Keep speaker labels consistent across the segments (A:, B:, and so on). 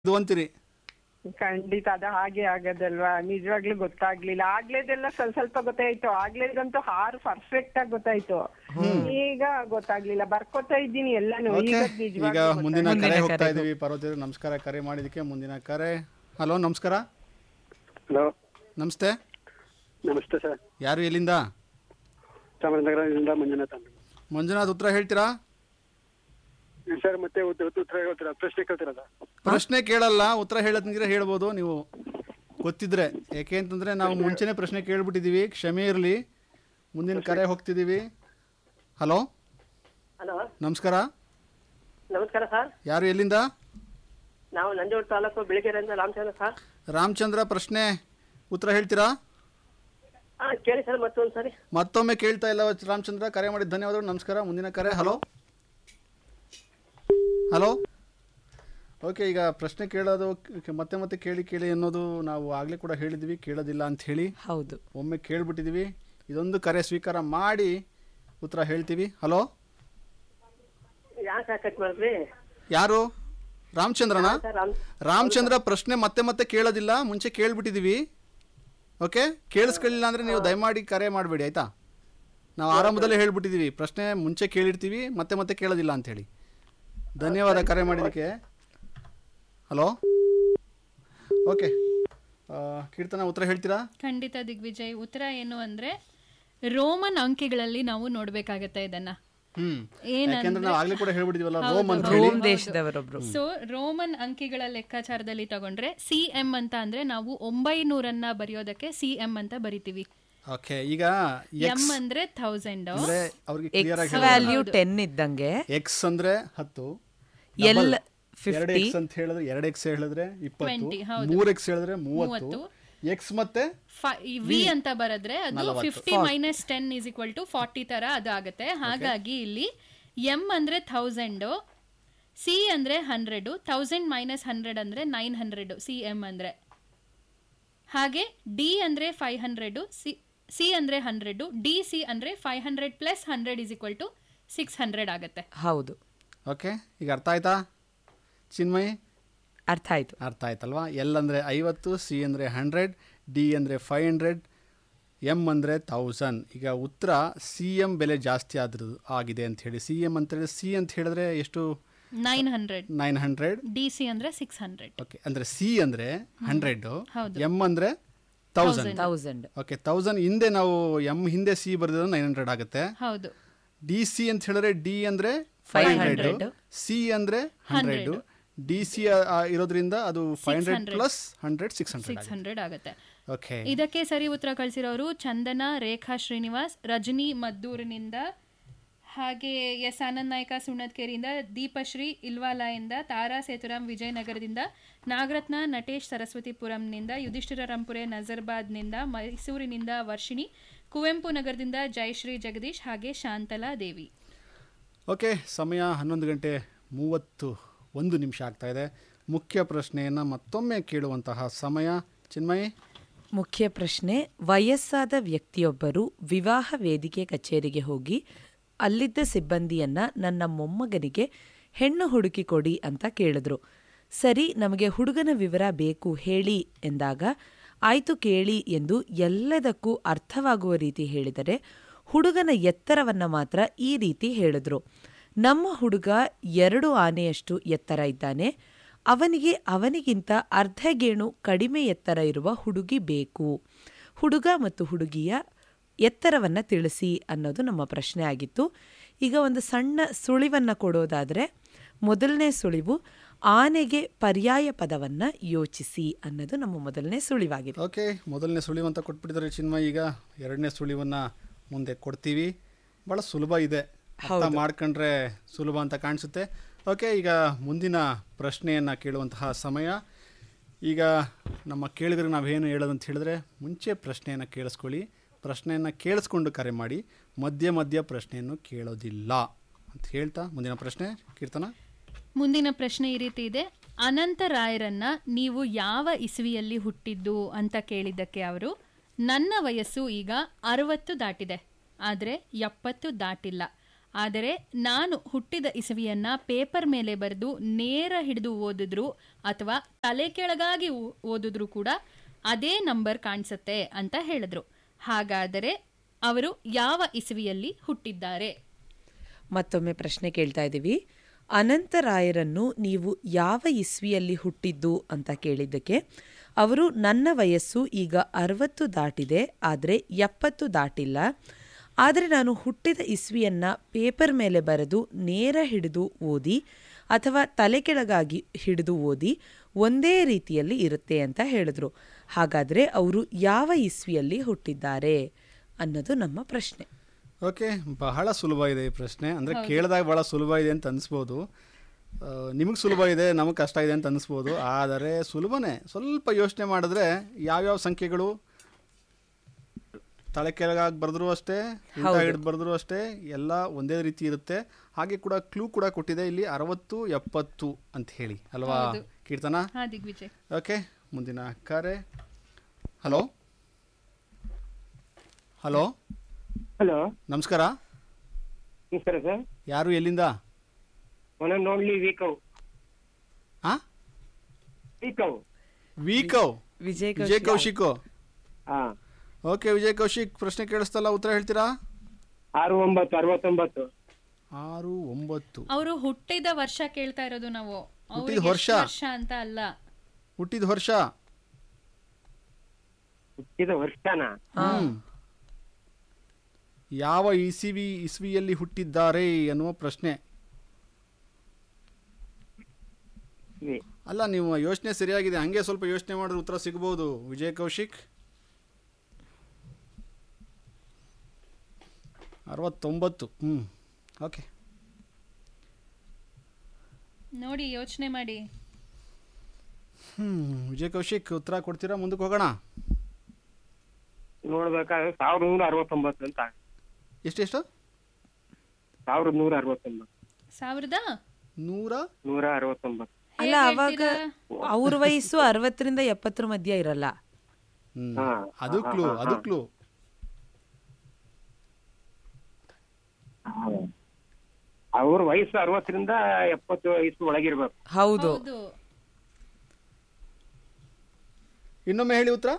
A: ಇದು ಅಂತೀರಿ
B: ಖಂಡಿತ ಅದು ಹಾಗೆ ಆಗದಲ್ವಾ ನಿಜವಾಗ್ಲೂ ಗೊತ್ತಾಗ್ಲಿಲ್ಲ ಆಗ್ಲೇದೆಲ್ಲ ಸ್ವಲ್ಪ ಸ್ವಲ್ಪ ಗೊತ್ತಾಯ್ತು ಆಗ್ಲೇದಂತೂ ಹಾರು ಪರ್ಫೆಕ್ಟ್ ಆಗಿ ಗೊತ್ತಾಯ್ತು ಈಗ ಗೊತ್ತಾಗ್ಲಿಲ್ಲ ಬರ್ಕೋತಾ ಇದ್ದೀನಿ ಎಲ್ಲಾನು
A: ಓಕೆ
B: ಈಗ
A: ಈಗ
B: ನಿಜವಾಗ್ಲೂ
A: ಮುಂದಿನ
C: ಮುಂದಿನ
A: ಕರೆ ಹೋಗ್ತಾ
C: ಕರೆಗೂ.
A: ಇದೀವಿ ಪಾರ್ವತಿ ಅವ್ರೆ, ನಮಸ್ಕಾರ ಕರೆ ಮಾಡಿದಕ್ಕೆ ಮುಂದಿನ ಕರೆ ಹಲೋ ನಮಸ್ಕಾರ
D: ಹಲೋ
A: ನಮಸ್ತೆ
D: ನಮಸ್ತೆ ಸರ್
A: ಯಾರು ಎಲ್ಲಿಂದ
D: ಚಾಮರಾಜನಗರದಿಂದ ಮಂಜುನಾಥ್ ಅಂತ
A: ಮಂಜುನಾಥ್ ಉತ್ತರ ಹೇಳ್ತೀರಾ
D: ಸರ್ ಮತ್ತೆ ಉತ್ತ- ಉತ್ತ- ಉತ್ತರ ಹೇಳ್ತೀರಾ ಪ್ರಶ್ನೆ ಕೇಳ್ತಿರೋದ
A: ಪ್ರಶ್ನೆ ಕೇಳಲ್ಲ ಉತ್ತರ ಹೇಳೋದಂಗಿದ್ರೆ ಹೇಳ್ಬೋದು ನೀವು ಗೊತ್ತಿದ್ರೆ ಯಾಕೆ ಅಂತಂದ್ರೆ ನಾವು ಮುಂಚೆನೆ ಪ್ರಶ್ನೆ ಕೇಳ್ಬಿಟ್ಟಿದೀವಿ ಕ್ಷಮೆ ಇರಲಿ ಮುಂದಿನ ಕರೆ ಹೋಗ್ತಿದೀವಿ ಹಲೋ
E: ಹಲೋ
A: ನಮಸ್ಕಾರ
E: ನಮಸ್ಕಾರ ಸರ್
A: ಯಾರು ಎಲ್ಲಿಂದ
E: ನಾವು ನಂಜೋಡ್ ತಾಲೂಕು ಬೆಳಗೆರೆಯಿಂದ ರಾಮಚಂದ್ರ ಸರ್
A: ರಾಮಚಂದ್ರ ಪ್ರಶ್ನೆ ಉತ್ತರ ಹೇಳ್ತೀರಾ
E: ಹಾ ಕೇಳಿ ಸರ್ ಮತ್ತೊಂದು ಸರಿ
A: ಮತ್ತೊಮ್ಮೆ ಕೇಳ್ತಾ ಇಲ್ಲ ರಾಮಚಂದ್ರ ಕರೆ ಮಾಡಿದ ಧನ್ಯವಾದಗಳು ನಮಸ್ಕಾರ ಮುಂದಿನ ಕರೆ ಹಲೋ ಹಲೋ ಓಕೆ ಈಗ ಪ್ರಶ್ನೆ ಕೇಳೋದು ಕ- ಮತ್ತೆ ಮತ್ತೆ ಕೇಳಿ ಕೇಳಿ ಅನ್ನೋದು ನಾವು ಆಗಲೇ ಕೂಡ ಹೇಳಿದ್ವಿ ಕೇಳೋದಿಲ್ಲ ಅಂತ ಹೇಳಿ
C: ಹೌದು
A: ಒಮ್ಮೆ ಕೇಳ್ಬಿಟ್ಟಿದೀವಿ ಇದೊಂದು ಕರೆ ಸ್ವೀಕಾರ ಮಾಡಿ ಉತ್ತರ ಹೇಳ್ತೀವಿ ಹಲೋ
E: ಯಾಕೆ ಕಟ್ ಮಾಡಿದ್ರಿ
A: ಯಾರು ರಾಮಚಂದ್ರನಾ
E: ಸರ್ ರಾಮ್
A: ರಾಮಚಂದ್ರ ಪ್ರಶ್ನೆ ಮತ್ತೆ ಮತ್ತೆ ಕೇಳೋದಿಲ್ಲ ಮುಂಚೆ ಕೇಳ್ಬಿಟ್ಟಿದೀವಿ ಓಕೆ ಕೇಳಿಸ್ಕೊಳ್ಳಿಲ್ಲ ಅಂದ್ರೆ ನೀವು ದಯಮಾಡಿ ಕರೆ ಮಾಡಬೇಡಿ ಆಯ್ತಾ ನಾವು ಆರಂಭದಲ್ಲೇ ಹೇಳ್ಬಿಟ್ಟಿದೀವಿ ಪ್ರಶ್ನೆ ಮುಂಚೆ ಕೇಳಿರ್ತೀವಿ ಮತ್ತೆ ಮತ್ತೆ ಕೇಳೋದಿಲ್ಲ ಅಂತ ಹೇಳಿ ಧನ್ಯವಾದ ಕರೆ ಮಾಡಿದ್ದಕ್ಕೆ ಹಲೋ ಓಕೆ ಕೀರ್ತನ ಉತ್ತರ ಹೇಳ್ತೀರಾ
F: ಖಂಡಿತ ದಿಗ್ವಿಜಯ್ ಉತ್ತರ ಏನು ಅಂದ್ರೆ ರೋಮನ್ ಅಂಕಿಗಳಲ್ಲಿ ನಾವು ನೋಡ್ಬೇಕಾಗತ್ತೆ ಇದನ್ನ
A: ಹ್ಮ್
F: ಏನಂದ್ರೆ-
A: ಯಾಕೆಂದ್ರೆ ನಾವು ಆಗ್ಲೇ ಕೂಡ ಹೇಳ್ಬಿಟ್ಟಿದ್ವಲ್ಲ
F: ಹೌದು,
A: ರೋಮ್ ಅಂತ
F: ಹೌದು.
A: ಹೇಳಿ
C: ರೋಮ್ ದೇಶದವರೊಬ್ರು
F: ಸೊ ರೋಮನ್ ಅಂಕಿಗಳ ಲೆಕ್ಕಾಚಾರದಲ್ಲಿ ತಗೊಂಡ್ರೆ ಸಿ ಎಂ ಅಂತ ಅಂದ್ರೆ ನಾವು ಒಂಬೈನೂರನ್ನ ಬರೆಯೋದಕ್ಕೆ ಸಿ ಎಂ ಅಂತ ಬರಿತೀವಿ
A: ಓಕೆ ಈಗ
F: ಎಂ
A: ಎಕ್ಸ್
F: ಅಂದ್ರೆ ಥೌಸಂಡ್
A: ಅಂದ್ರೆ ಅವ್ರಿಗೆ ಕ್ಲಿಯರ್
C: ಎಕ್ಸ್
A: ಆಗಿ
C: ವ್ಯಾಲ್ಯೂ ಟೆನ್ ಇದ್ದಂಗೆ
A: ಎಕ್ಸ್ ಅಂದ್ರೆ ಹತ್ತು
C: ಎಲ್
A: ಎರಡು
C: ಫಿಫ್ಟಿ
A: ಎಕ್ಸ್ ಅಂತ ಹೇಳಿದ್ರೆ ಎರಡು ಎಕ್ಸ್ ಹೇಳಿದ್ರೆ ಇಪ್ಪತ್ತು
F: 20, ಹೌದು.
A: ಮೂರ್ ಎಕ್ಸ್ ಹೇಳಿದ್ರೆ ಮೂವತ್ತು
F: ಮೂವತ್ತು.
A: ಎಕ್ಸ್ ಮತ್ತೆ
F: ವಿ ಅಂತ ಬರೆದ್ರೆ ಅದು
A: ನಲವತ್ತು.
F: Fifty minus ten is equal to forty ತರ ಅದಾಗತ್ತೆ ಹಾಗಾಗಿ ಇಲ್ಲಿ ಎಂ ಅಂದ್ರೆ ಥೌಸಂಡ್ ಸಿ ಅಂದ್ರೆ ಹಂಡ್ರೆಡ್ ಥೌಸಂಡ್ ಮೈನಸ್ ಹಂಡ್ರೆಡ್ ಅಂದ್ರೆ ನೈನ್ ಹಂಡ್ರೆಡ್ ಸಿ ಎಂ ಅಂದ್ರೆ ಹಾಗೆ ಡಿ ಅಂದ್ರೆ ಫೈವ್ ಹಂಡ್ರೆಡ್ ಸಿ ಸಿ ಅಂದ್ರೆ ಹಂಡ್ರೆಡ್ ಡಿ ಸಿ ಅಂದ್ರೆ five hundred plus hundred is equal to six hundred ಆಗುತ್ತೆ
C: ಹೌದು
A: ಓಕೆ ಈಗ ಅರ್ಥ ಆಯ್ತಾ ಚಿನ್ಮಯ್
C: ಅರ್ಥ ಆಯ್ತು
A: ಅರ್ಥ ಆಯ್ತಲ್ವಾ ಎಲ್ ಅಂದರೆ ಐವತ್ತು ಸಿ ಅಂದರೆ ಹಂಡ್ರೆಡ್ ಡಿ ಅಂದರೆ ಫೈವ್ ಹಂಡ್ರೆಡ್ ಎಮ್ ಅಂದರೆ ತೌಸಂಡ್ ಈಗ ಉತ್ತರ ಸಿ ಎಮ್ ಬೆಲೆ ಜಾಸ್ತಿ ಆದ್ರೂ ಆಗಿದೆ ಅಂತ ಹೇಳಿ ಸಿ ಎಮ್ ಅಂತ ಹೇಳಿದ್ರೆ ಸಿ ಅಂತ ಹೇಳಿದ್ರೆ ಎಷ್ಟು
F: nine hundred
A: nine hundred
F: D C ಅಂದ್ರೆ ಸಿಕ್ಸ್ ಹಂಡ್ರೆಡ್
A: ಓಕೆ ಅಂದರೆ ಸಿ ಅಂದರೆ ಹಂಡ್ರೆಡ್
F: ಹೌದು.
A: ಎಮ್ ಅಂದರೆ ತೌಸಂಡ್
C: ತೌಸಂಡ್
A: ಓಕೆ ತೌಸಂಡ್ ಹಿಂದೆ ನಾವು ಎಮ್ ಹಿಂದೆ ಸಿ ಬರೆದಿದ್ರೆ ನೈನ್ ಹಂಡ್ರೆಡ್ ಆಗುತ್ತೆ
F: ಹೌದು
A: ಡಿ ಸಿ ಅಂತ ಹೇಳಿದ್ರೆ ಡಿ ಅಂದ್ರೆ ಫೈವ್ ಹಂಡ್ರೆಡ್
C: 500.
A: ಸಿ ಅಂದ್ರೆ ಹಂಡ್ರೆಡ್ ಡಿ ಸಿ ಇರೋದ್ರಿಂದ ಅದು five hundred plus hundred six hundred
F: six hundred ಆಗುತ್ತೆ
A: ಓಕೆ
F: ಇದಕ್ಕೆ ಸರಿ ಉತ್ತರ ಕಳಿಸಿರೋರು ಚಂದನ ರೇಖಾ ಶ್ರೀನಿವಾಸ್ ರಜನಿ ಮದ್ದೂರಿನಿಂದ ಹಾಗೆ ಎಸ್ ಆನಂದ್ ನಾಯ್ಕ ಸುಣ್ಣದ್ಕೇರಿಯಿಂದ ದೀಪಶ್ರೀ ಇಲ್ವಾಲಾಯಿಂದ ತಾರಾ ಸೇತುರಾಮ್ ವಿಜಯನಗರದಿಂದ ನಾಗರತ್ನ ನಟೇಶ್ ಸರಸ್ವತಿಪುರಂನಿಂದ ಯುಧಿಷ್ಠಿರ ರಂಪುರೆ ನಜರ್ಬಾದ್ನಿಂದ ಮೈಸೂರಿನಿಂದ ವರ್ಷಿಣಿ ಕುವೆಂಪು ನಗರದಿಂದ ಜಯಶ್ರೀ ಜಗದೀಶ್ ಹಾಗೆ ಶಾಂತಲಾ ದೇವಿ
A: ಓಕೆ ಸಮಯ ಹನ್ನೊಂದು ಗಂಟೆ ಮೂವತ್ತು ಒಂದು ನಿಮಿಷ ಆಗ್ತಾ ಇದೆ ಮುಖ್ಯ ಪ್ರಶ್ನೆಯನ್ನು ಮತ್ತೊಮ್ಮೆ ಕೇಳುವಂತಹ ಸಮಯ ಚಿನ್ಮಯ್
C: ಮುಖ್ಯ ಪ್ರಶ್ನೆ ವಯಸ್ಸಾದ ವ್ಯಕ್ತಿಯೊಬ್ಬರು ವಿವಾಹ ವೇದಿಕೆ ಕಚೇರಿಗೆ ಹೋಗಿ ಅಲ್ಲಿದ್ದ ಸಿಬ್ಬಂದಿಯನ್ನ ನನ್ನ ಮೊಮ್ಮಗನಿಗೆ ಹೆಣ್ಣು ಹುಡುಕಿ ಕೊಡಿ ಅಂತ ಕೇಳಿದ್ರು ಸರಿ ನಮಗೆ ಹುಡುಗನ ವಿವರ ಬೇಕು ಹೇಳಿ ಎಂದಾಗ ಆಯ್ತು ಕೇಳಿ ಎಂದು ಎಲ್ಲದಕ್ಕೂ ಅರ್ಥವಾಗುವ ರೀತಿ ಹೇಳಿದರೆ ಹುಡುಗನ ಎತ್ತರವನ್ನ ಮಾತ್ರ ಈ ರೀತಿ ಹೇಳಿದ್ರು ನಮ್ಮ ಹುಡುಗ ಎರಡು ಆನೆಯಷ್ಟು ಎತ್ತರ ಇದ್ದಾನೆ ಅವನಿಗೆ ಅವನಿಗಿಂತ ಅರ್ಧ ಗೇಣು ಕಡಿಮೆ ಎತ್ತರ ಇರುವ ಹುಡುಗಿ ಬೇಕು ಹುಡುಗ ಮತ್ತು ಹುಡುಗಿಯ ಎತ್ತರವನ್ನ ತಿಳಿಸಿ ಅನ್ನೋದು ನಮ್ಮ ಪ್ರಶ್ನೆ ಆಗಿತ್ತು ಈಗ ಒಂದು ಸಣ್ಣ ಸುಳಿವನ್ನ ಕೊಡೋದಾದ್ರೆ ಮೊದಲನೇ ಸುಳಿವು ಆನೆಗೆ ಪರ್ಯಾಯ ಪದವನ್ನ ಯೋಚಿಸಿ ಅನ್ನೋದು ನಮ್ಮ ಮೊದಲನೇ ಸುಳಿವಾಗಿದೆ
A: ಓಕೆ ಮೊದಲನೇ ಸುಳಿವಂತ ಕೊಟ್ಬಿಟ್ಟಿದ್ದಾರೆ ಚಿನ್ಮಯ್ ಈಗ ಎರಡನೇ ಸುಳಿವನ್ನ ಮುಂದೆ ಕೊಡ್ತೀವಿ ಭಾಳ ಸುಲಭ ಇದೆ ಅರ್ಥ ಮಾಡ್ಕೊಂಡ್ರೆ ಸುಲಭ ಅಂತ ಕಾಣಿಸುತ್ತೆ ಓಕೆ ಈಗ ಮುಂದಿನ ಪ್ರಶ್ನೆಯನ್ನು ಕೇಳುವಂತಹ ಸಮಯ ಈಗ ನಮ್ಮ ಕೇಳಿದ್ರೆ ನಾವೇನು ಹೇಳೋದು ಅಂತ ಹೇಳಿದ್ರೆ ಮುಂಚೆ ಪ್ರಶ್ನೆಯನ್ನು ಕೇಳಿಸ್ಕೊಳ್ಳಿ ಪ್ರಶ್ನೆಯನ್ನು ಕೇಳಿಸ್ಕೊಂಡು ಕರೆ ಮಾಡಿ ಮಧ್ಯ ಮಧ್ಯ ಪ್ರಶ್ನೆಯನ್ನು ಕೇಳೋದಿಲ್ಲ ಅಂತ ಹೇಳ್ತಾ ಮುಂದಿನ ಪ್ರಶ್ನೆ ಕೀರ್ತನ
F: ಮುಂದಿನ ಪ್ರಶ್ನೆ ಈ ರೀತಿ ಇದೆ ಅನಂತ ರಾಯರನ್ನ ನೀವು ಯಾವ ಇಸವಿಯಲ್ಲಿ ಹುಟ್ಟಿದ್ದು ಅಂತ ಕೇಳಿದ್ದಕ್ಕೆ ಅವರು ನನ್ನ ವಯಸ್ಸು ಈಗ ಅರವತ್ತು ದಾಟಿದೆ ಆದರೆ ಎಪ್ಪತ್ತು ದಾಟಿಲ್ಲ ಆದರೆ ನಾನು ಹುಟ್ಟಿದ ಇಸವಿಯನ್ನ ಪೇಪರ್ ಮೇಲೆ ಬರೆದು ನೇರ ಹಿಡಿದು ಓದಿದ್ರು ಅಥವಾ ತಲೆ ಕೆಳಗಾಗಿ ಓ- ಓದಿದ್ರು ಕೂಡ ಅದೇ ನಂಬರ್ ಕಾಣಿಸುತ್ತೆ ಅಂತ ಹೇಳಿದ್ರು ಹಾಗಾದರೆ ಅವರು ಯಾವ ಇಸವಿಯಲ್ಲಿ ಹುಟ್ಟಿದ್ದಾರೆ
C: ಮತ್ತೊಮ್ಮೆ ಪ್ರಶ್ನೆ ಕೇಳ್ತಾ ಇದ್ದೀವಿ ಅನಂತರಾಯರನ್ನು ನೀವು ಯಾವ ಇಸ್ವಿಯಲ್ಲಿ ಹುಟ್ಟಿದ್ದು ಅಂತ ಕೇಳಿದ್ದಕ್ಕೆ ಅವರು ನನ್ನ ವಯಸ್ಸು ಈಗ ಅರವತ್ತು ದಾಟಿದೆ ಆದರೆ ಎಪ್ಪತ್ತು ದಾಟಿಲ್ಲ ಆದರೆ ನಾನು ಹುಟ್ಟಿದ ಇಸ್ವಿಯನ್ನ ಪೇಪರ್ ಮೇಲೆ ಬರೆದು ನೇರ ಹಿಡಿದು ಓದಿ ಅಥವಾ ತಲೆ ಕೆಳಗಾಗಿ ಹಿಡಿದು ಓದಿ ಒಂದೇ ರೀತಿಯಲ್ಲಿ ಇರುತ್ತೆ ಅಂತ ಹೇಳಿದ್ರು ಹಾಗಾದರೆ ಅವರು ಯಾವ ಇಸ್ವಿಯಲ್ಲಿ ಹುಟ್ಟಿದ್ದಾರೆ ಅನ್ನೋದು ನಮ್ಮ ಪ್ರಶ್ನೆ
A: ಓಕೆ ಬಹಳ ಸುಲಭ ಇದೆ ಈ ಪ್ರಶ್ನೆ ಅಂದರೆ ಕೇಳಿದಾಗ ಬಹಳ ಸುಲಭ ಇದೆ ಅಂತ ಅನಿಸ್ಬೋದು ನಿಮಗೆ ಸುಲಭ ಇದೆ ನಮಗೆ ಕಷ್ಟ ಇದೆ ಅಂತ ಅನಿಸ್ಬೋದು ಆದರೆ ಸುಲಭನೇ ಸ್ವಲ್ಪ ಯೋಚನೆ ಮಾಡಿದ್ರೆ ಯಾವ್ಯಾವ ಸಂಖ್ಯೆಗಳು ತಲೆ ಕೆಳಗಾಗಿ ಬರೆದ್ರು ಅಷ್ಟೇ ಉಲ್ಟಾ ಹಿಡಿದು ಬರೆದ್ರು ಅಷ್ಟೇ ಎಲ್ಲ ಒಂದೇ ರೀತಿ ಇರುತ್ತೆ ಹಾಗೆ ಕೂಡ ಕ್ಲೂ ಕೂಡ ಕೊಟ್ಟಿದೆ ಇಲ್ಲಿ ಅರವತ್ತು ಎಪ್ಪತ್ತು ಅಂತ ಹೇಳಿ ಅಲ್ವಾ ಕೀರ್ತನ
F: ಹಾ ದಿಗ್ವಿಜಯ್
A: ಓಕೆ ಮುಂದಿನ ಕರೆ ಹಲೋ ಹಲೋ
D: ಹಲೋ
A: ನಮಸ್ಕಾರ
D: ನಮಸ್ಕಾರ ಸರ್
A: ಯಾರು ಎಲ್ಲಿಂದ
D: ಒನ್ ಅಂಡ್ ಓನ್ಲಿ ವೀಕವ್
A: ಆ
D: ವೀಕವ್
A: ವೀಕವ್
C: ವಿಜಯ್
A: ವಿಜಯ್ ಕೌಶಿಕ್
D: ಹಾ
A: ಓಕೆ ವಿಜಯ್ ಕೌಶಿಕ್ ಪ್ರಶ್ನೆ ಕೇಳಿಸ್ತಲ್ಲ ಉತ್ತರ ಹೇಳ್ತೀರಾ
D: ಆರು ಒಂಬತ್ತು ಅರವತ್ತೊಂಬತ್ತು
A: ಆರು ಒಂಬತ್ತು
F: ಅವರು ಹುಟ್ಟಿದ ವರ್ಷ ಕೇಳ್ತಾ ಇರೋದು ನಾವು
A: ಹುಟ್ಟಿದ
F: ಅವ್ರಿಗೆ
A: ವರ್ಷ?
F: ಎಷ್ಟು ವರ್ಷ ಅಂತ ಅಲ್ಲ
A: ಹುಟ್ಟಿದ ವರ್ಷ
D: ಹುಟ್ಟಿದ ವರ್ಷನ
A: ಹ್ಮ್. ಯಾವ ಇಸಿವಿ ಇಸ್ವಿಯಲ್ಲಿ ಹುಟ್ಟಿದ್ದಾರೆ ಅನ್ನುವ ಪ್ರಶ್ನೆ
D: ಇವೆ.
A: ಅಲ್ಲ ನೀವು ಯೋಚನೆ ಸರಿಯಾಗಿದೆ ಹಂಗೆ ಸ್ವಲ್ಪ ಯೋಚನೆ ಮಾಡಿದ್ರೆ ಉತ್ತರ ಸಿಗಬಹುದು ವಿಜಯ್ ಕೌಶಿಕ್ ಅರವತ್ತೊಂಬತ್ತು ಹ್ಞೂ ಓಕೆ
F: ನೋಡಿ ಯೋಚನೆ ಮಾಡಿ
A: ಹ್ಞೂ ವಿಜಯ್ ಕೌಶಿಕ್ ಉತ್ತರ ಕೊಡ್ತೀರಾ ಮುಂದಕ್ಕೆ ಹೋಗೋಣ
D: ನೋಡ್ಬೇಕಾದ್ರೆ ಸಾವಿರದ ನೂರ ಅರವತ್ತೊಂಬತ್ತು ಅಂತ
A: ಎಷ್ಟೆಷ್ಟು
D: ಸಾವಿರದ ನೂರ ಅರವತ್ತೊಂಬತ್ತು
F: ಸಾವಿರದ
A: ನೂರ
D: ನೂರ ಅರವತ್ತೊಂಬತ್ತು
C: ಅಲ್ಲ
F: ಹೇಗ್
C: ಅವಾಗ
F: ಹೇಳ್ತೀರಾ?
C: ಅವ್ರ ವಯಸ್ಸು ಅರವತ್ತರಿಂದ ಎಪ್ಪತ್ತರ ಮಧ್ಯ ಇರಲ್ಲ
A: ಹ್ಮ್.
D: ಹಾ,
A: ಅದು ಕ್ಲೂ ಅದು ಕ್ಲೂ
D: ಅವ್ರ ವಯಸ್ಸು ಅರವತ್ತರಿಂದ ಎಪ್ಪತ್ತು ವಯಸ್ಸು ಒಳಗಿರ್ಬೇಕು
C: ಹೌದು
F: ಹೌದು
A: ಇನ್ನೊಮ್ಮೆ ಹೇಳಿ ಉತ್ತರ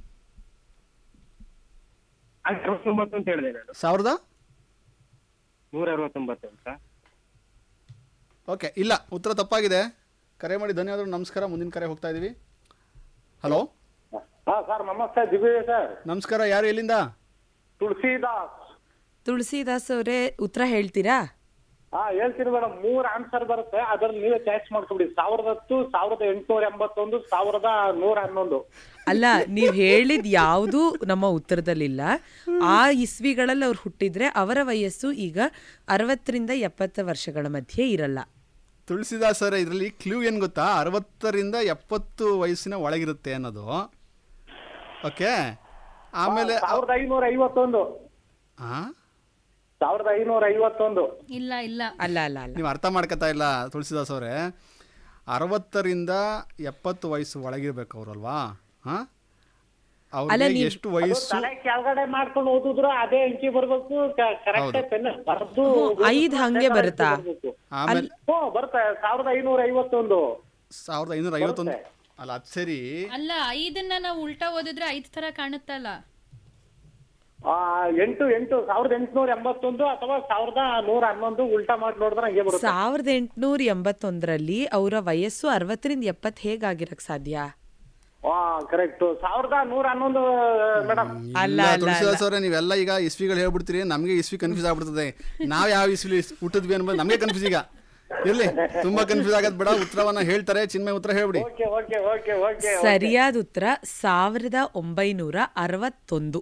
D: ಅದು ಅರವತ್ತೊಂಬತ್ತು ಅಂತ ಹೇಳಿದೆ ನಾನು
A: ಸಾವಿರದ
D: ನೂರ ಅರವತ್ತೊಂಬತ್ತು ಅಂತ
A: ಓಕೆ ಇಲ್ಲ ಉತ್ತರ ತಪ್ಪಾಗಿದೆ ಕರೆ ಮಾಡಿ ಧನ್ಯವಾದಗಳು ನಮಸ್ಕಾರ ಮುಂದಿನ ಕರೆ ಹೋಗ್ತಾ ಇದ್ದೀವಿ ಹಲೋ
G: ಹಾ ಸರ್ ನಮಸ್ತೆ ದಿಗ್ವಿಜಯ್ ಸರ್
A: ನಮಸ್ಕಾರ ಯಾರು ಎಲ್ಲಿಂದ
G: ತುಳಸಿದಾಸ್
C: ತುಳಸಿದಾಸ್ ಅವರೇ ಉತ್ತರ ಹೇಳ್ತೀರಾ
G: ಹಾ ಹೇಳ್ತೀನಿ ಮೇಡಮ್ ಮೂರ್ ಆನ್ಸರ್ ಬರುತ್ತೆ ಅದ್ರಲ್ಲಿ ನೀವೇ ಚಾಯ್ಸ್ ಮಾಡ್ಕೊಬಿಡಿ ಸಾವಿರದ ಹತ್ತು ಸಾವಿರದ ಎಂಟುನೂರ ಎಂಬತ್ತೊಂದು ಸಾವಿರದ ನೂರ ಹನ್ನೊಂದು
C: ಅಲ್ಲ ನೀವ್ ಹೇಳಿದ್ ಯಾವುದು ನಮ್ಮ ಉತ್ತರದಲ್ಲಿಲ್ಲ ಆ ಇಸ್ವಿಗಳಲ್ಲಿ ಅವ್ರು ಹುಟ್ಟಿದ್ರೆ ಅವರ ವಯಸ್ಸು ಈಗ ಅರವತ್ತರಿಂದ ಎಪ್ಪತ್ತು ವರ್ಷಗಳ ಮಧ್ಯೆ ಇರಲ್ಲ
A: ತುಳಸಿದಾಸ್ ಸರ್ ಇದರಲ್ಲಿ ಕ್ಲೂ ಏನು ಗೊತ್ತಾ ಅರವತ್ತರಿಂದ ಎಪ್ಪತ್ತು ವಯಸ್ಸಿನ ಒಳಗಿರುತ್ತೆ ಅನ್ನೋದು ಓಕೆ ಆಮೇಲೆ
G: ಸಾವಿರದ ಐನೂರ ಐವತ್ತೊಂದು
A: ಆ?
G: ಸಾವಿರದ ಐನೂರ ಐವತ್ತೊಂದು
F: ಇಲ್ಲ ಇಲ್ಲ
C: ಅಲ್ಲ ಅಲ್ಲ ಅಲ್ಲ
A: ನೀವು ಅರ್ಥ ಮಾಡ್ಕೊತಾ ಇಲ್ಲ ತುಳಸಿದಾಸ್ ಅವರೇ ಅರವತ್ತರಿಂದ ಎಪ್ಪತ್ತು ವಯಸ್ಸು ಒಳಗಿರ್ಬೇಕು ಅವರಲ್ವಾ ಹಾ ಅವ್ರಿಗೆ ಎಷ್ಟು ವಯಸ್ಸು
G: ತಲೆ ಕೆಳಗಡೆ ಮಾಡ್ಕೊಂಡು ಓದಿದ್ರು ಅದೇ ಅಂಕಿ ಬರ್ಬೇಕು ಕರೆಕ್ಟ್ ಪೆನ್ ಬರ್ದು
C: ಐದ್ ಹಂಗೆ ಬರುತ್ತಾ
A: ಆಮೇಲೆ
G: ಹ್ಞೂ ಬರುತ್ತೆ ಸಾವಿರದ ಐನೂರ ಐವತ್ತೊಂದು
A: ಸಾವಿರದ ಐನೂರ ಐವತ್ತೊಂದು ಅಲ್ಲ ಅದು ಸರಿ
F: ಅಲ್ಲ ಐದನ್ನ ನಾವು ಉಲ್ಟಾ ಓದಿದ್ರೆ ಐದ್ ತರ ಕಾಣುತ್ತಲ್ಲ
G: ಆ, ಎಂಟು ಎಂಟು ಸಾವಿರದ ಎಂಟುನೂರ ಎಂಬತ್ತೊಂದು ಅಥವಾ ಸಾವಿರದ ನೂರ ಹನ್ನೊಂದು ಉಲ್ಟಾ ಮಾಡಿ ನೋಡಿದ್ರೆ ಹಂಗೆ ಬರುತ್ತೆ
C: ಸಾವಿರದ ಎಂಟುನೂರ ಎಂಬತ್ತೊಂದರಲ್ಲಿ ಅವರ ವಯಸ್ಸು ಅರವತ್ತರಿಂದ ಎಪ್ಪತ್ತು ಹೇಗಾಗಿರಕ್ ಸಾಧ್ಯ
G: ಹಾ ಕರೆಕ್ಟ್ ಸಾವಿರದ ನೂರ ಹನ್ನೊಂದು ಮೇಡಮ್
C: ಅಲ್ಲ
A: ಇಲ್ಲ,
C: ಅಲ್ಲ
A: ತುಳಸಿದಾಸ್ ಅವರೇ ನೀವೆಲ್ಲ ಈಗ ಇಸ್ವಿಗಳು ಹೇಳ್ಬಿಡ್ತೀರಿ ನಮಗೆ ಇಸ್ವಿ ಕನ್ಫ್ಯೂಸ್ ಆಗ್ಬಿಡ್ತದೆ ನಾವ್ ಯಾವ ಇಸ್ವಿ ಹುಟ್ಟಿದ್ವಿ ಅನ್ಬೋದು ನಮಗೆ ಕನ್ಫ್ಯೂಸ್ ಈಗ ಇರ್ಲಿ ತುಂಬಾ ಕನ್ಫ್ಯೂಸ್ ಆಗದ್ ಬೇಡ ಉತ್ತರವನ್ನ ಹೇಳ್ತಾರೆ ಚಿನ್ಮಯ ಉತ್ತರ ಹೇಳ್ಬಿಡಿ
G: ಓಕೆ ಓಕೆ ಓಕೆ ಓಕೆ
C: ಸರಿಯಾದ ಉತ್ತರ ಸಾವಿರದ ಒಂಬೈನೂರ ಅರವತ್ತೊಂದು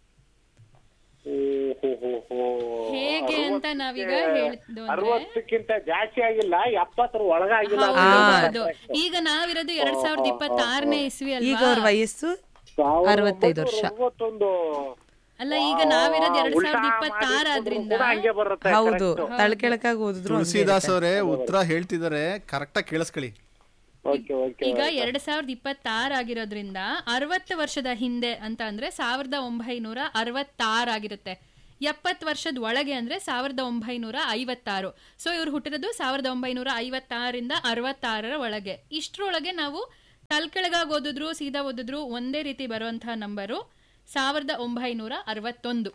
F: ಹೇಗೆ ಅಂತ ನಾವೀಗ ಹೇಳಿದ್ದು ಅಂದ್ರೆ
G: ಅರವತ್ತಕ್ಕಿಂತ ಜಾಸ್ತಿ ಆಗಿಲ್ಲ ಎಪ್ಪತ್ತರ ಒಳಗಾಗಿಲ್ಲ
F: ಹೌದು ಈಗ ನಾವಿರೋದು ಎರಡ್ ಸಾವಿರದ ಇಪ್ಪತ್ತಾರನೇ ಇಸ್ವಿ
C: ಈಗ
F: ಅಲ್ವಾ
C: ಅವ್ರ ವಯಸ್ಸು ಅರವತ್ತೈದು ವರ್ಷ
G: ಅರವತ್ತೊಂದು
F: ಅಲ್ಲ ಈಗ ನಾವಿರೋದು ಎರಡ್ ಸಾವಿರದ ಇಪ್ಪತ್ತಾರ ಆದ್ರಿಂದ
G: ಕೂಡ ಹಂಗೆ ಬರುತ್ತೆ
C: ಹೌದು ತಳಕೆಳಕಾಗಿ ಓದಿದ್ರು ಹಂಗೆ
A: ತುಳಸಿದಾಸ್ ಅವರೇ ಉತ್ತರ ಹೇಳ್ತಿದ್ದಾರೆ ಕರೆಕ್ಟಾಗಿ ಕೇಳಿಸ್ಕೊಳ್ಳಿ
G: ಓಕೆ ಓಕೆ
F: ಈಗ ಎರಡ್ ಸಾವಿರದ ಇಪ್ಪತ್ತಾರ ಆಗಿರೋದ್ರಿಂದ ಅರವತ್ತು ವರ್ಷದ ಹಿಂದೆ ಅಂತ ಅಂದ್ರೆ ಸಾವಿರದ ಒಂಬೈನೂರ ಅರವತ್ತಾರು ಆಗಿರುತ್ತೆ ಎಪ್ಪತ್ತು ವರ್ಷದ ಒಳಗೆ ಅಂದ್ರೆ ಸಾವಿರದ ಒಂಬೈನೂರ ಐವತ್ತಾರು ಸೊ ಇವ್ರು ಹುಟ್ಟಿರೋದು ಸಾವಿರದ ಒಂಬೈನೂರ ಐವತ್ತಾರರಿಂದ ಅರವತ್ತಾರರ ಒಳಗೆ ಇಷ್ಟರೊಳಗೆ ನಾವು ತಲ್ಕೆಳಗಾಗಿ ಓದಿದ್ರು ಸೀದಾ ಓದಿದ್ರು ಒಂದೇ ರೀತಿ ಬರುವಂತಹ ನಂಬರು ಸಾವಿರದ ಒಂಬೈನೂರ ಅರವತ್ತೊಂದು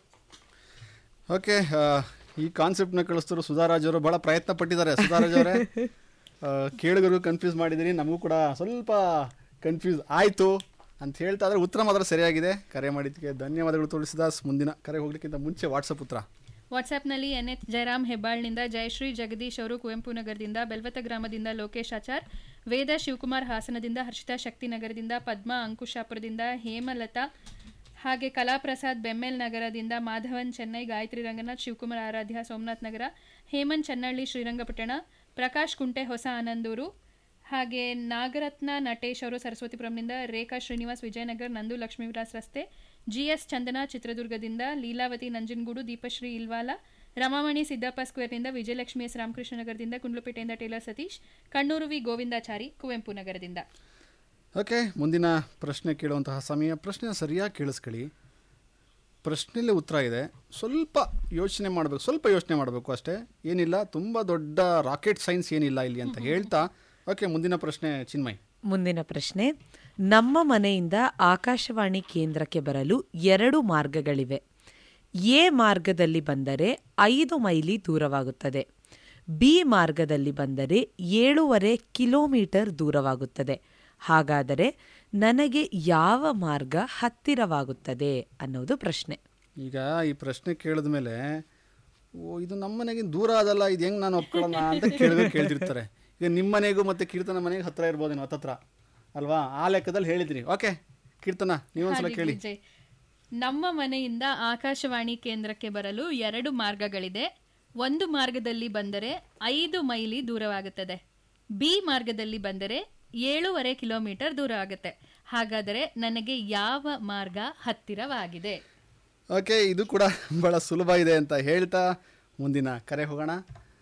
A: ಓಕೆ ಈ ಕಾನ್ಸೆಪ್ಟ್ನ ಕಳಿಸ್ತರು ಸುಧಾರಾಜ್ ಅವರು ಬಹಳ ಪ್ರಯತ್ನ ಪಟ್ಟಿದ್ದಾರೆ ಸುಧಾರಾಜ್ ಅವರೇ ಕೇಳುಗರಿಗೂ ಕನ್ಫ್ಯೂಸ್ ಮಾಡಿದ್ದೀರಿ ನಮಗೂ ಕೂಡ ಸ್ವಲ್ಪ ಕನ್ಫ್ಯೂಸ್ ಆಯಿತು ಅಂತ ಹೇಳ್ತಾ ಇದ್ರೆ ಉತ್ತರ ಮಾತ್ರ ಸರಿಯಾಗಿದೆ ಕರೆ ಮಾಡಿದ್ದಕ್ಕೆ ಧನ್ಯವಾದಗಳು ತುಳಸಿದಾಸ್ ಮುಂದಿನ ಕರೆ ಹೋಗ್ಲಿಕ್ಕಿಂತ ಮುಂಚೆ ವಾಟ್ಸಪ್ ಉತ್ತರ
F: ವಾಟ್ಸ್ಆ್ಯಪ್ನಲ್ಲಿ ಎನ್ ಎಚ್ ಜಯರಾಮ್ ಹೆಬ್ಬಾಳ್ನಿಂದ ಜಯಶ್ರೀ ಜಗದೀಶ್ ಅವರು ಕುವೆಂಪು ನಗರದಿಂದ ಬೆಲ್ವತ ಗ್ರಾಮದಿಂದ ಲೋಕೇಶ್ ಆಚಾರ್ ವೇದ ಶಿವಕುಮಾರ್ ಹಾಸನದಿಂದ ಹರ್ಷಿತಾ ಶಕ್ತಿನಗರದಿಂದ ಪದ್ಮಾ ಅಂಕುಶಾಪುರದಿಂದ ಹೇಮಲತಾ ಹಾಗೆ ಕಲಾಪ್ರಸಾದ್ ಬೆಮ್ಮೆಲ್ ನಗರದಿಂದ ಮಾಧವನ್ ಚೆನ್ನೈ ಗಾಯತ್ರಿ ರಂಗನಾಥ್ ಶಿವಕುಮಾರ್ ಆರಾಧ್ಯ ಸೋಮನಾಥ್ ನಗರ ಹೇಮಂತ್ ಚನ್ನಳ್ಳಿ ಶ್ರೀರಂಗಪಟ್ಟಣ ಪ್ರಕಾಶ್ ಕುಂಟೆ ಹೊಸ ಆನಂದೂರು ಹಾಗೆ ನಾಗರತ್ನ ನಟೇಶ್ ಅವರು ಸರಸ್ವತಿಪುರಂನಿಂದ ರೇಖಾ ಶ್ರೀನಿವಾಸ್ ವಿಜಯನಗರ್ ನಂದು ಲಕ್ಷ್ಮೀ ವಿಲಾಸ್ ರಸ್ತೆ ಜಿಎಸ್ ಚಂದನ ಚಿತ್ರದುರ್ಗದಿಂದ ಲೀಲಾವತಿ ನಂಜನಗೂಡು ದೀಪಶ್ರೀ ಇಲ್ವಾಲ ರಮಾಮಣಿ ಸಿದ್ದಪ್ಪ ಸ್ಕ್ವೇರ್ನಿಂದ ವಿಜಯಲಕ್ಷ್ಮಿ ಎಸ್ ರಾಮಕೃಷ್ಣ ನಗರದಿಂದ ಕುಂಡ್ಲುಪೇಟೆಯಿಂದ ಟೇಲರ್ ಸತೀಶ್ ಕಣ್ಣೂರು ವಿ ಗೋವಿಂದಾಚಾರಿ ಕುವೆಂಪು ನಗರದಿಂದ
A: ಓಕೆ ಮುಂದಿನ ಪ್ರಶ್ನೆ ಕೇಳುವಂತಹ ಸಮಯ ಪ್ರಶ್ನೆ ಸರಿಯಾಗಿ ಕೇಳಿಸ್ಕೊಳ್ಳಿ ಪ್ರಶ್ನೆಯಲ್ಲಿ ಉತ್ತರ ಇದೆ ಸ್ವಲ್ಪ ಯೋಚನೆ ಮಾಡಬೇಕು ಸ್ವಲ್ಪ ಯೋಚನೆ ಮಾಡಬೇಕು ಅಷ್ಟೇ ಏನಿಲ್ಲ ತುಂಬ ದೊಡ್ಡ ರಾಕೆಟ್ ಸೈನ್ಸ್ ಏನಿಲ್ಲ ಇಲ್ಲಿ ಅಂತ ಹೇಳ್ತಾ ಓಕೆ ಮುಂದಿನ ಪ್ರಶ್ನೆ ಚಿನ್ಮಯ್
C: ಮುಂದಿನ ಪ್ರಶ್ನೆ ನಮ್ಮ ಮನೆಯಿಂದ ಆಕಾಶವಾಣಿ ಕೇಂದ್ರಕ್ಕೆ ಬರಲು ಎರಡು ಮಾರ್ಗಗಳಿವೆ ಎ ಮಾರ್ಗದಲ್ಲಿ ಬಂದರೆ ಐದು ಮೈಲಿ ದೂರವಾಗುತ್ತದೆ ಬಿ ಮಾರ್ಗದಲ್ಲಿ ಬಂದರೆ ಏಳೂವರೆ ಕಿಲೋಮೀಟರ್ ದೂರವಾಗುತ್ತದೆ ಹಾಗಾದರೆ ನನಗೆ ಯಾವ ಮಾರ್ಗ ಹತ್ತಿರವಾಗುತ್ತದೆ ಅನ್ನೋದು ಪ್ರಶ್ನೆ
A: ಈಗ ಈ ಪ್ರಶ್ನೆ ಕೇಳಿದ ಮೇಲೆ ಓ ಇದು ನಮ್ಮ ಮನೆಗೆ ದೂರ ಅದಲ್ಲ ಇದು ಹೆಂಗೆ ನಾನು ಒಪ್ಕೊಳ್ಳೋಣ ಅಂತ ಕೇಳಿದ್ರು ಕೇಳ್ತಿರ್ತಾರೆ ಈಗ ನಿಮ್ಮ ಮನೆಗೂ ಮತ್ತು ಕೀರ್ತನ ಮನೆಗೆ ಹತ್ತಿರ ಇರ್ಬೋದೇನೋ ಹತ್ತತ್ರ ಅಲ್ವಾ ಆ ಲೆಕ್ಕದಲ್ಲಿ ಹೇಳಿದ್ರಿ ಓಕೆ ಕೀರ್ತನ ನೀವೊಂದ್ಸಲ
F: ಹಾಗೆ
A: ಕೇಳಿ
F: ವಿಜಯ್. ನಮ್ಮ ಮನೆಯಿಂದ ಆಕಾಶವಾಣಿ ಕೇಂದ್ರಕ್ಕೆ ಬರಲು ಎರಡು ಮಾರ್ಗಗಳಿದೆ ಒಂದು ಮಾರ್ಗದಲ್ಲಿ ಬಂದರೆ ಐದು ಮೈಲಿ ದೂರವಾಗುತ್ತದೆ ಬಿ ಮಾರ್ಗದಲ್ಲಿ ಬಂದರೆ ಏಳೂವರೆ ಕಿಲೋಮೀಟರ್ ದೂರ ಆಗುತ್ತೆ ಹಾಗಾದರೆ ನನಗೆ ಯಾವ ಮಾರ್ಗ ಹತ್ತಿರವಾಗಿದೆ
A: ಓಕೆ ಇದು ಕೂಡ ಭಾಳ ಸುಲಭ ಇದೆ ಅಂತ ಹೇಳ್ತಾ ಮುಂದಿನ ಕರೆ ಹೋಗೋಣ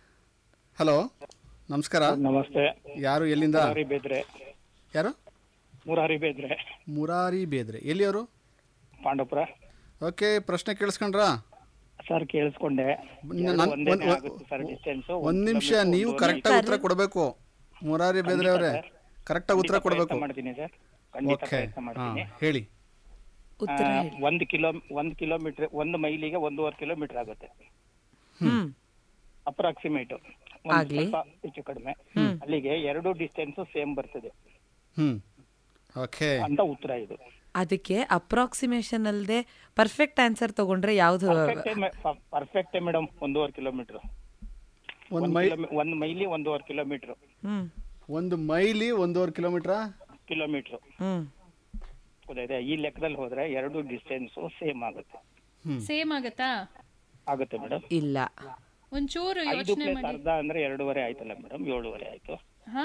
A: ಹಲೋ ನಮಸ್ಕಾರ
G: ನಮಸ್ತೆ
A: ಯಾರು ಎಲ್ಲಿಂದ
G: ಮುರಾರಿ ಬೇದ್ರೆ
A: ಯಾರು
G: ಮುರಾರಿ ಬೇದ್ರೆ
A: ಮುರಾರಿ ಬೇದ್ರೆ ಎಲ್ಲಿಯವರು
G: ಪಾಂಡವಪುರ
A: ಓಕೆ ಪ್ರಶ್ನೆ ಕೇಳಿಸ್ಕೊಂಡ್ರಾ
G: ಸರ್ ಕೇಳಿಸ್ಕೊಂಡೆ
A: ನನ್-
G: ಎರಡು ಒಂದೇನೇ
A: ಒಂದ್-
G: ಆಗುತ್ತೆ ಸರ್ ಡಿಸ್ಟೆನ್ಸ್
A: ಒಂದ್ ನಿಮಿಷ ನೀವು ಕರೆಕ್ಟಾಗಿ ಉತ್ತರ ಕೊಡಬೇಕು ಮುರಾರಿ ಬೇದ್ರೆ ಅವರೇ ಕರೆಕ್ಟಾಗಿ ಉತ್ತರ ಕೊಡಬೇಕು
G: ಮಾಡ್ತೀನಿ ಸರ್ ಖಂಡಿತ
A: ಓಕೆ
G: ಪ್ರಯತ್ನ
A: ಹಾಂ
G: ಮಾಡ್ತೀನಿ
A: ಹೇಳಿ
C: ಉತ್ತರ
G: ಆ,
C: ಹೇಳಿ
G: ಒಂದು ಕಿಲೋ ಒಂದು ಕಿಲೋಮೀಟರ್ ಒಂದು ಮೈಲಿಗೆ ಒಂದೂವರೆ ಕಿಲೋಮೀಟರ್ ಆಗುತ್ತೆ
C: ಹ್ಮ್
G: ಅಪ್ರಾಕ್ಸಿಮೇಟ್
C: ಆಗ್ಲಿ.
G: ಸ್ವಲ್ಪ ಹೆಚ್ಚು ಕಡಿಮೆ ಅಲ್ಲಿಗೆ ಎರಡು ಡಿಸ್ಟೆನ್ಸ್ ಸೇಮ್ ಬರ್ತದೆ
A: ಹ್ಞೂ ಓಕೆ
G: ಅಂತ ಉತ್ತರ ಇದು
C: ಅದಕ್ಕೆ ಅಪ್ರಾಕ್ಸಿಮೇಷನ್ ಅಲ್ಲದೆ ಪರ್ಫೆಕ್ಟ್ ಆನ್ಸರ್ ತಗೊಂಡ್ರೆ ಯಾವ್ದು
G: ಪರ್ಫೆಕ್ಟ್ ಮೇಡಮ್ ಒಂದೂವರೆ ಕಿಲೋಮೀಟರ್
A: ಒಂದು ಮೈ
G: ಒಂದು ಮೈಲಿ ಒಂದೂವರೆ ಕಿಲೋಮೀಟರ್
C: ಹ್ಮ್
A: ಒಂದು ಮೈಲಿ ಒಂದೂವರೆ ಕಿಲೋಮೀಟ್ರಾ
G: ಕಿಲೋಮೀಟರ್
C: ಹ್ಮ್
G: ಗೊತ್ತಾಯ್ತಾ ಈ ಲೆಕ್ಕದಲ್ಲಿ ಹೋದ್ರೆ ಎರಡು ಡಿಸ್ಟೆನ್ಸ್ ಸೇಮ್ ಆಗುತ್ತೆ
F: ಸೇಮ್ ಆಗತ್ತಾ
G: ಆಗುತ್ತೆ ಮೇಡಮ್
C: ಇಲ್ಲ
F: ಒಂಚೂರು
G: ಐದು
F: ಯೋಚನೆ
G: ಪ್ಲಸ್
F: ಮಾಡಿ
G: ಅರ್ಧ ಅಂದ್ರೆ ಎರಡೂವರೆ ಆಯ್ತಲ್ಲ ಮೇಡಮ್ ಏಳುವರೆ ಆಯ್ತು
F: ಹಾ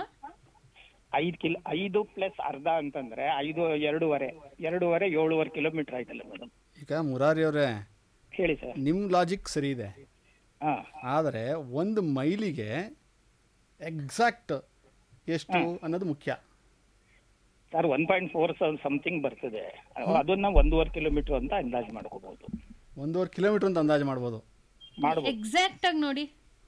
G: ಐದು ಕಿಲೋ ಐದು ಪ್ಲಸ್ ಅರ್ಧ ಅಂತಂದ್ರೆ ಐದು ಎರಡೂವರೆ ಎರಡೂವರೆ ಏಳುವರೆ ಕಿಲೋಮೀಟರ್ ಆಯ್ತಲ್ಲ ಮೇಡಮ್
A: ಈಗ ಮುರಾರಿ ಅವರೇ
G: ಹೇಳಿ ಸರ್
A: ನಿಮ್ಮ ಲಾಜಿಕ್ ಸರಿ ಇದೆ
G: ಹಾ
A: ಆದರೆ ಒಂದು ಮೈಲಿಗೆ ಎಕ್ಸಾಕ್ಟ್ ಎಷ್ಟು ಅನ್ನೋದು ಮುಖ್ಯ
G: sir one point four something ಬರ್ತದೆ ಅದನ್ನ ಒಂದೂವರೆ ಕಿಲೋಮೀಟರ್ ಅಂತ ಅಂದಾಜು ಮಾಡ್ಕೋಬಹುದು
A: ಒಂದೂವರೆ ಕಿಲೋಮೀಟ್ರ್ ಅಂತ ಅಂದಾಜು ಮಾಡ್ಬೋದು
G: ಮಾಡ್ಬೋದು
F: ಎಕ್ಸಾಕ್ಟ್ ಆಗಿ ನೋಡಿ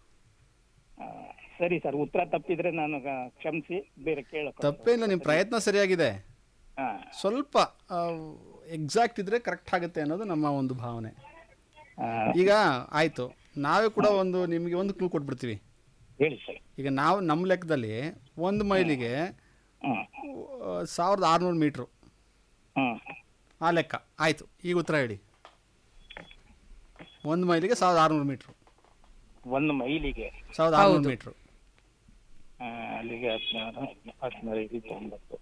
G: ಆ, ಸರಿ ಸರ್ ಉತ್ತರ ತಪ್ಪಿದ್ರೆ ನಾನು ಆ, ಕ್ಷಮಿಸಿ ಬೇರೆ ಕೇಳಕ್ಕೆ
A: ತಪ್ಪೇನಿಲ್ಲ ನಿಮ್ಮ ಪ್ರಯತ್ನ ಸರಿಯಾಗಿದೆ
G: ಹಾ
A: ಸ್ವಲ್ಪ ಎಕ್ಸಾಕ್ಟ್ ಇದ್ರೆ ಕರೆಕ್ಟ್ ಆಗುತ್ತೆ ಅನ್ನೋದು ನಮ್ಮ ಒಂದು ಭಾವನೆ
G: ಆ,
A: ಈಗ ಆಯಿತು ನಾವೇ ಕೂಡ ಒಂದು ನಿಮಗೆ ಒಂದು ಕ್ಲೂ ಕೊಟ್ಬಿಡ್ತೀವಿ
G: ಹೇಳಿ ಸರ್
A: ಈಗ ನಾವು ನಮ್ಮ ಲೆಕ್ಕದಲ್ಲಿ ಒಂದು ಮೈಲಿಗೆ
G: ಹ್ಮ್
A: ಆ, ಸಾವಿರದ ಆರುನೂರು ಮೀಟ್ರು
G: ಹ್ಮ್
A: ಆ ಲೆಕ್ಕ ಆಯಿತು ಈಗ ಉತ್ತರ ಹೇಳಿ ಒಂದು ಮೈಲಿಗೆ ಸಾವಿರದ ಆರುನೂರು ಮೀಟ್ರು
G: ಒಂದು ಮೈಲಿಗೆ
A: ಸಾವಿರದ ಆರುನೂರು ಮೀಟ್ರು
G: ಆ, ಅಲ್ಲಿಗೆ ಹದಿನಾರು ಹದಿನಾರು ಐದು ತೊಂಬತ್ತು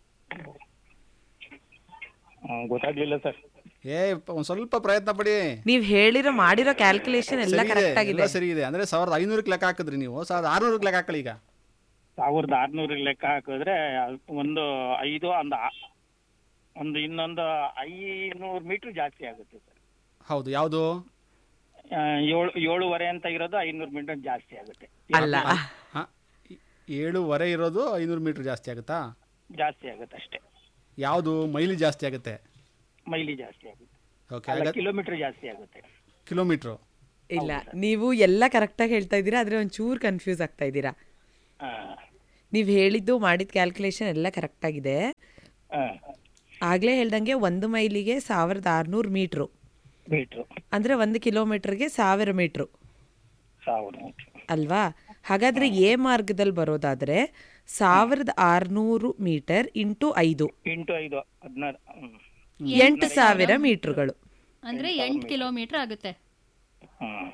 G: ಆ, ಗೊತ್ತಾಗ್ಲಿಲ್ಲ ಸರ್
A: ಏ ಒಂದು ಸ್ವಲ್ಪ ಪ್ರಯತ್ನ ಪಡಿ
C: ನೀವ್ ಹೇಳಿರೋ ಮಾಡಿರೋ ಕ್ಯಾಲ್ಕುಲೇಷನ್ ಎಲ್ಲ
A: ಸರಿ ಇದೆ,
C: ಕರೆಕ್ಟ್ ಆಗಿದೆ
A: ಎಲ್ಲ ಸರಿ ಇದೆ ಅಂದ್ರೆ ಸಾವಿರದ ಐನೂರಕ್ಕೆ ಲೆಕ್ಕ ಹಾಕಿದ್ರಿ ನೀವು ಸಾವಿರದ ಆರುನೂರಕ್ಕೆ ಲೆಕ್ಕ ಹಾಕಳಿ ಈಗ
G: ಸಾವಿರದ ಆರ್ನೂರು ಲೆಕ್ಕ ಹಾಕಿದ್ರೆ ಒಂದು ಐದು ಒಂದು ಆ- ಒಂದು ಇನ್ನೊಂದು ಐನೂರು ಮೀಟರ್ ಜಾಸ್ತಿ ಆಗುತ್ತೆ ಸರ್
A: ಹೌದು ಯಾವುದು
G: ಆ, ಏಳು ಏಳುವರೆ ಅಂತ ಇರೋದು ಐನೂರು ಮೀಟರ್ ಜಾಸ್ತಿ ಆಗುತ್ತೆ
C: ಅಲ್ಲ
A: ಹಾಂ ಏಳುವರೆ ಇರೋದು ಐನೂರು ಮೀಟ್ರ್ ಜಾಸ್ತಿ ಆಗುತ್ತಾ
G: ಜಾಸ್ತಿ ಆಗುತ್ತೆ ಅಷ್ಟೇ
A: ಯಾವುದು ಮೈಲಿ ಜಾಸ್ತಿ ಆಗುತ್ತೆ
G: ಮೈಲಿ ಜಾಸ್ತಿ ಆಗುತ್ತೆ
A: ಓಕೆ
G: ಅಲ್ಲ ಕಿಲೋಮೀಟರ್ ಜಾಸ್ತಿ ಆಗುತ್ತೆ
A: ಕಿಲೋಮೀಟ್ರು
C: ಇಲ್ಲ ನೀವು ಎಲ್ಲ ಕರೆಕ್ಟಾಗಿ ಹೇಳ್ತಾ ಇದ್ದೀರಾ ಆದರೆ ಒಂಚೂರು ಕನ್ಫ್ಯೂಸ್ ಆಗ್ತಾ ಇದ್ದೀರಾ
G: ಹಾ
C: ನೀವು ಹೇಳಿದ್ದು ಮಾಡಿದ ಕ್ಯಾಲ್ಕುಲೇಷನ್ ಎಲ್ಲ ಕರೆಕ್ಟಾಗಿದೆ
G: ಹಾ
C: ಆಗಲೇ ಹೇಳ್ದಂಗೆ ಒಂದು ಮೈಲಿಗೆ ಸಾವಿರದ ಆರುನೂರು ಮೀಟ್ರು
G: ಮೀಟ್ರು
C: ಅಂದರೆ ಒಂದು ಕಿಲೋಮೀಟ್ರಿಗೆ ಸಾವಿರ ಮೀಟ್ರು
G: ಸಾವಿರ ಮೀಟ್ರು
C: ಅಲ್ವಾ ಹಾಗಾದರೆ ಎ ಮಾರ್ಗದಲ್ಲಿ ಬರೋದಾದರೆ ಸಾವಿರದ ಆರುನೂರು ಮೀಟರ್ ಇಂಟು ಐದು
G: ಇಂಟು ಐದು ಹದಿನಾರು ಹ್ಮ್
C: ಎಂಟು ಸಾವಿರ ಮೀಟ್ರುಗಳು
F: ಅಂದ್ರೆ ಎಂಟು ಕಿಲೋಮೀಟರ್ ಆಗುತ್ತೆ
G: ಹ್ಮ್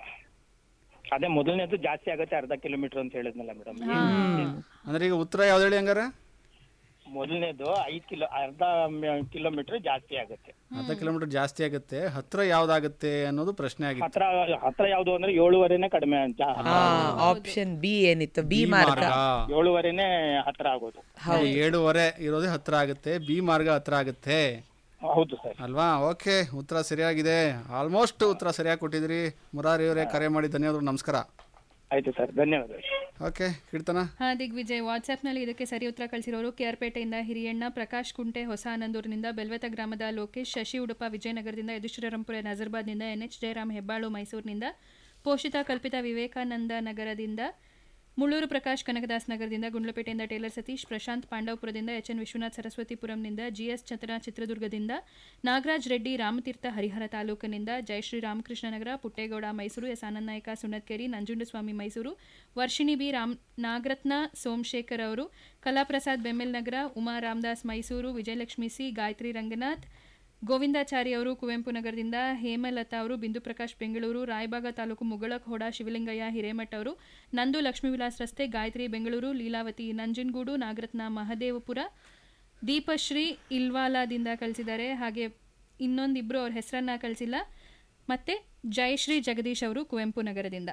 G: ಅದೇ ಮೊದಲನೇದು ಜಾಸ್ತಿ ಆಗುತ್ತೆ ಅರ್ಧ ಕಿಲೋಮೀಟರ್ ಅಂತ ಹೇಳಿದ್ನಲ್ಲ ಮೇಡಮ್
A: ಅಂದ್ರೆ ಈಗ ಉತ್ತರ ಯಾವ್ದು ಹೇಳಿ ಹಂಗಾರೆ
G: ಮೊದಲನೇದು ಐದ್ ಕಿಲೋ ಅರ್ಧ ಕಿಲೋಮೀಟರ್ ಜಾಸ್ತಿ ಆಗುತ್ತೆ
A: ಅರ್ಧ ಕಿಲೋಮೀಟರ್ ಜಾಸ್ತಿ ಆಗುತ್ತೆ ಹತ್ರ ಯಾವ್ದಾಗುತ್ತೆ ಅನ್ನೋದು ಪ್ರಶ್ನೆ ಆಗಿತ್ತು
G: ಹತ್ರ ಹತ್ರ ಯಾವ್ದು ಅಂದ್ರೆ ಏಳುವರೆನೆ ಕಡಿಮೆ ಜಾ-
C: ಆಪ್ಷನ್ ಬಿ ಏನಿತ್ತು ಬಿ
A: ಬಿ
C: ಮಾರ್ಗ
A: ಮಾರ್ಗ
G: ಏಳುವರೆನೆ ಹತ್ರ ಆಗೋದು
A: ಏಳುವರೆ ಇರೋದೇ ಹತ್ರ ಆಗುತ್ತೆ ಬಿ ಮಾರ್ಗ ಹತ್ರ ಆಗುತ್ತೆ
G: ಹೌದು ಸರ್
A: ಅಲ್ವಾ ಓಕೆ ಉತ್ತರ ಸರಿಯಾಗಿದೆ ಆಲ್ಮೋಸ್ಟ್ ಉತ್ತರ ಸರಿಯಾಗಿ ಕೊಟ್ಟಿದ್ರಿ ಮುರಾರಿ ಅವರೇ ಕರೆ ಮಾಡಿ ಧನ್ಯವಾದಗಳು ನಮಸ್ಕಾರ
G: ಆಯ್ತು ಸರ್ ಧನ್ಯವಾದ
A: ಓಕೆ ಕೀರ್ತನ
F: ಹಾ ದಿಗ್ವಿಜಯ್ ವಾಟ್ಸ್ಆ್ಯಪ್ನಲ್ಲಿ ಇದಕ್ಕೆ ಸರಿ ಉತ್ತರ ಕಳಿಸಿರೋರು ಕೆಆರ್ಪೇಟೆಯಿಂದ ಹಿರಿಯಣ್ಣ ಪ್ರಕಾಶ್ ಕುಂಟೆ ಹೊಸ ಆನಂದೂರಿನಿಂದ ಬೆಲ್ವೆತ ಗ್ರಾಮದ ಲೋಕೇಶ್ ಶಶಿ ಉಡುಪ ವಿಜಯನಗರದಿಂದ ಯದುಶ್ರೀರಂಪುರ ನಜರ್ಬಾದ್ನಿಂದ ಎನ್ ಎಚ್ ಜಯರಾಮ್ ಹೆಬ್ಬಾಳು ಮೈಸೂರಿನಿಂದ ಪೋಷಿತ ಕಲ್ಪಿತ ವಿವೇಕಾನಂದ ನಗರದಿಂದ ಮುಳ್ಳೂರು ಪ್ರಕಾಶ್ ಕನಕದಾಸ್ ನಗರದಿಂದ ಗುಂಡ್ಲಪೇಟೆಯಿಂದ ಟೇಲರ್ ಸತೀಶ್ ಪ್ರಶಾಂತ್ ಪಾಂಡವಪುರದಿಂದ ಎಚ್ ಎನ್ ವಿಶ್ವನಾಥ್ ಸರಸ್ವತಿಪುರಂನಿಂದ ಜಿಎಸ್ ಚಂದ್ರ ಚಿತ್ರದುರ್ಗದಿಂದ ನಾಗರಾಜ್ ರೆಡ್ಡಿ ರಾಮತೀರ್ಥ ಹರಿಹರ ತಾಲೂಕಿನಿಂದ ಜಯಶ್ರೀ ರಾಮಕೃಷ್ಣ ನಗರ ಪುಟ್ಟೇಗೌಡ ಮೈಸೂರು ಎಸ್ ಆನಂದ್ ನಾಯಕ ಸುಣ್ಣತ್ಕೇರಿ ನಂಜುಂಡಸ್ವಾಮಿ ಮೈಸೂರು ವರ್ಷಿಣಿ ಬಿ ರಾಮ್ ನಾಗರತ್ನ ಸೋಮಶೇಖರ್ ಅವರು ಕಲಾಪ್ರಸಾದ್ ಬೆಮ್ಮೆಲ್ ನಗರ ಉಮಾ ರಾಮದಾಸ್ ಮೈಸೂರು ವಿಜಯಲಕ್ಷ್ಮಿ ಸಿ ಗಾಯತ್ರಿ ರಂಗನಾಥ್ ಗೋವಿಂದಾಚಾರಿ ಅವರು ಕುವೆಂಪು ನಗರದಿಂದ ಹೇಮಲತಾ ಅವರು ಬಿಂದು ಪ್ರಕಾಶ್ ಬೆಂಗಳೂರು ರಾಯಬಾಗ ತಾಲೂಕು ಮುಗಳಖೋಡ ಶಿವಲಿಂಗಯ್ಯ ಹಿರೇಮಠ ಅವರು ನಂದು ಲಕ್ಷ್ಮೀವಿಲಾಸ್ ರಸ್ತೆ ಗಾಯತ್ರಿ ಬೆಂಗಳೂರು ಲೀಲಾವತಿ ನಂಜನಗೂಡು ನಾಗರತ್ನ ಮಹದೇವಪುರ ದೀಪಶ್ರೀ ಇಲ್ವಾಲಾದಿಂದ ಕಳಿಸಿದ್ದಾರೆ ಹಾಗೆ ಇನ್ನೊಂದಿಬ್ರು ಅವ್ರ ಹೆಸರನ್ನ ಕಳಿಸಿಲ್ಲ ಮತ್ತೆ ಜಯಶ್ರೀ ಜಗದೀಶ್ ಅವರು ಕುವೆಂಪು ನಗರದಿಂದ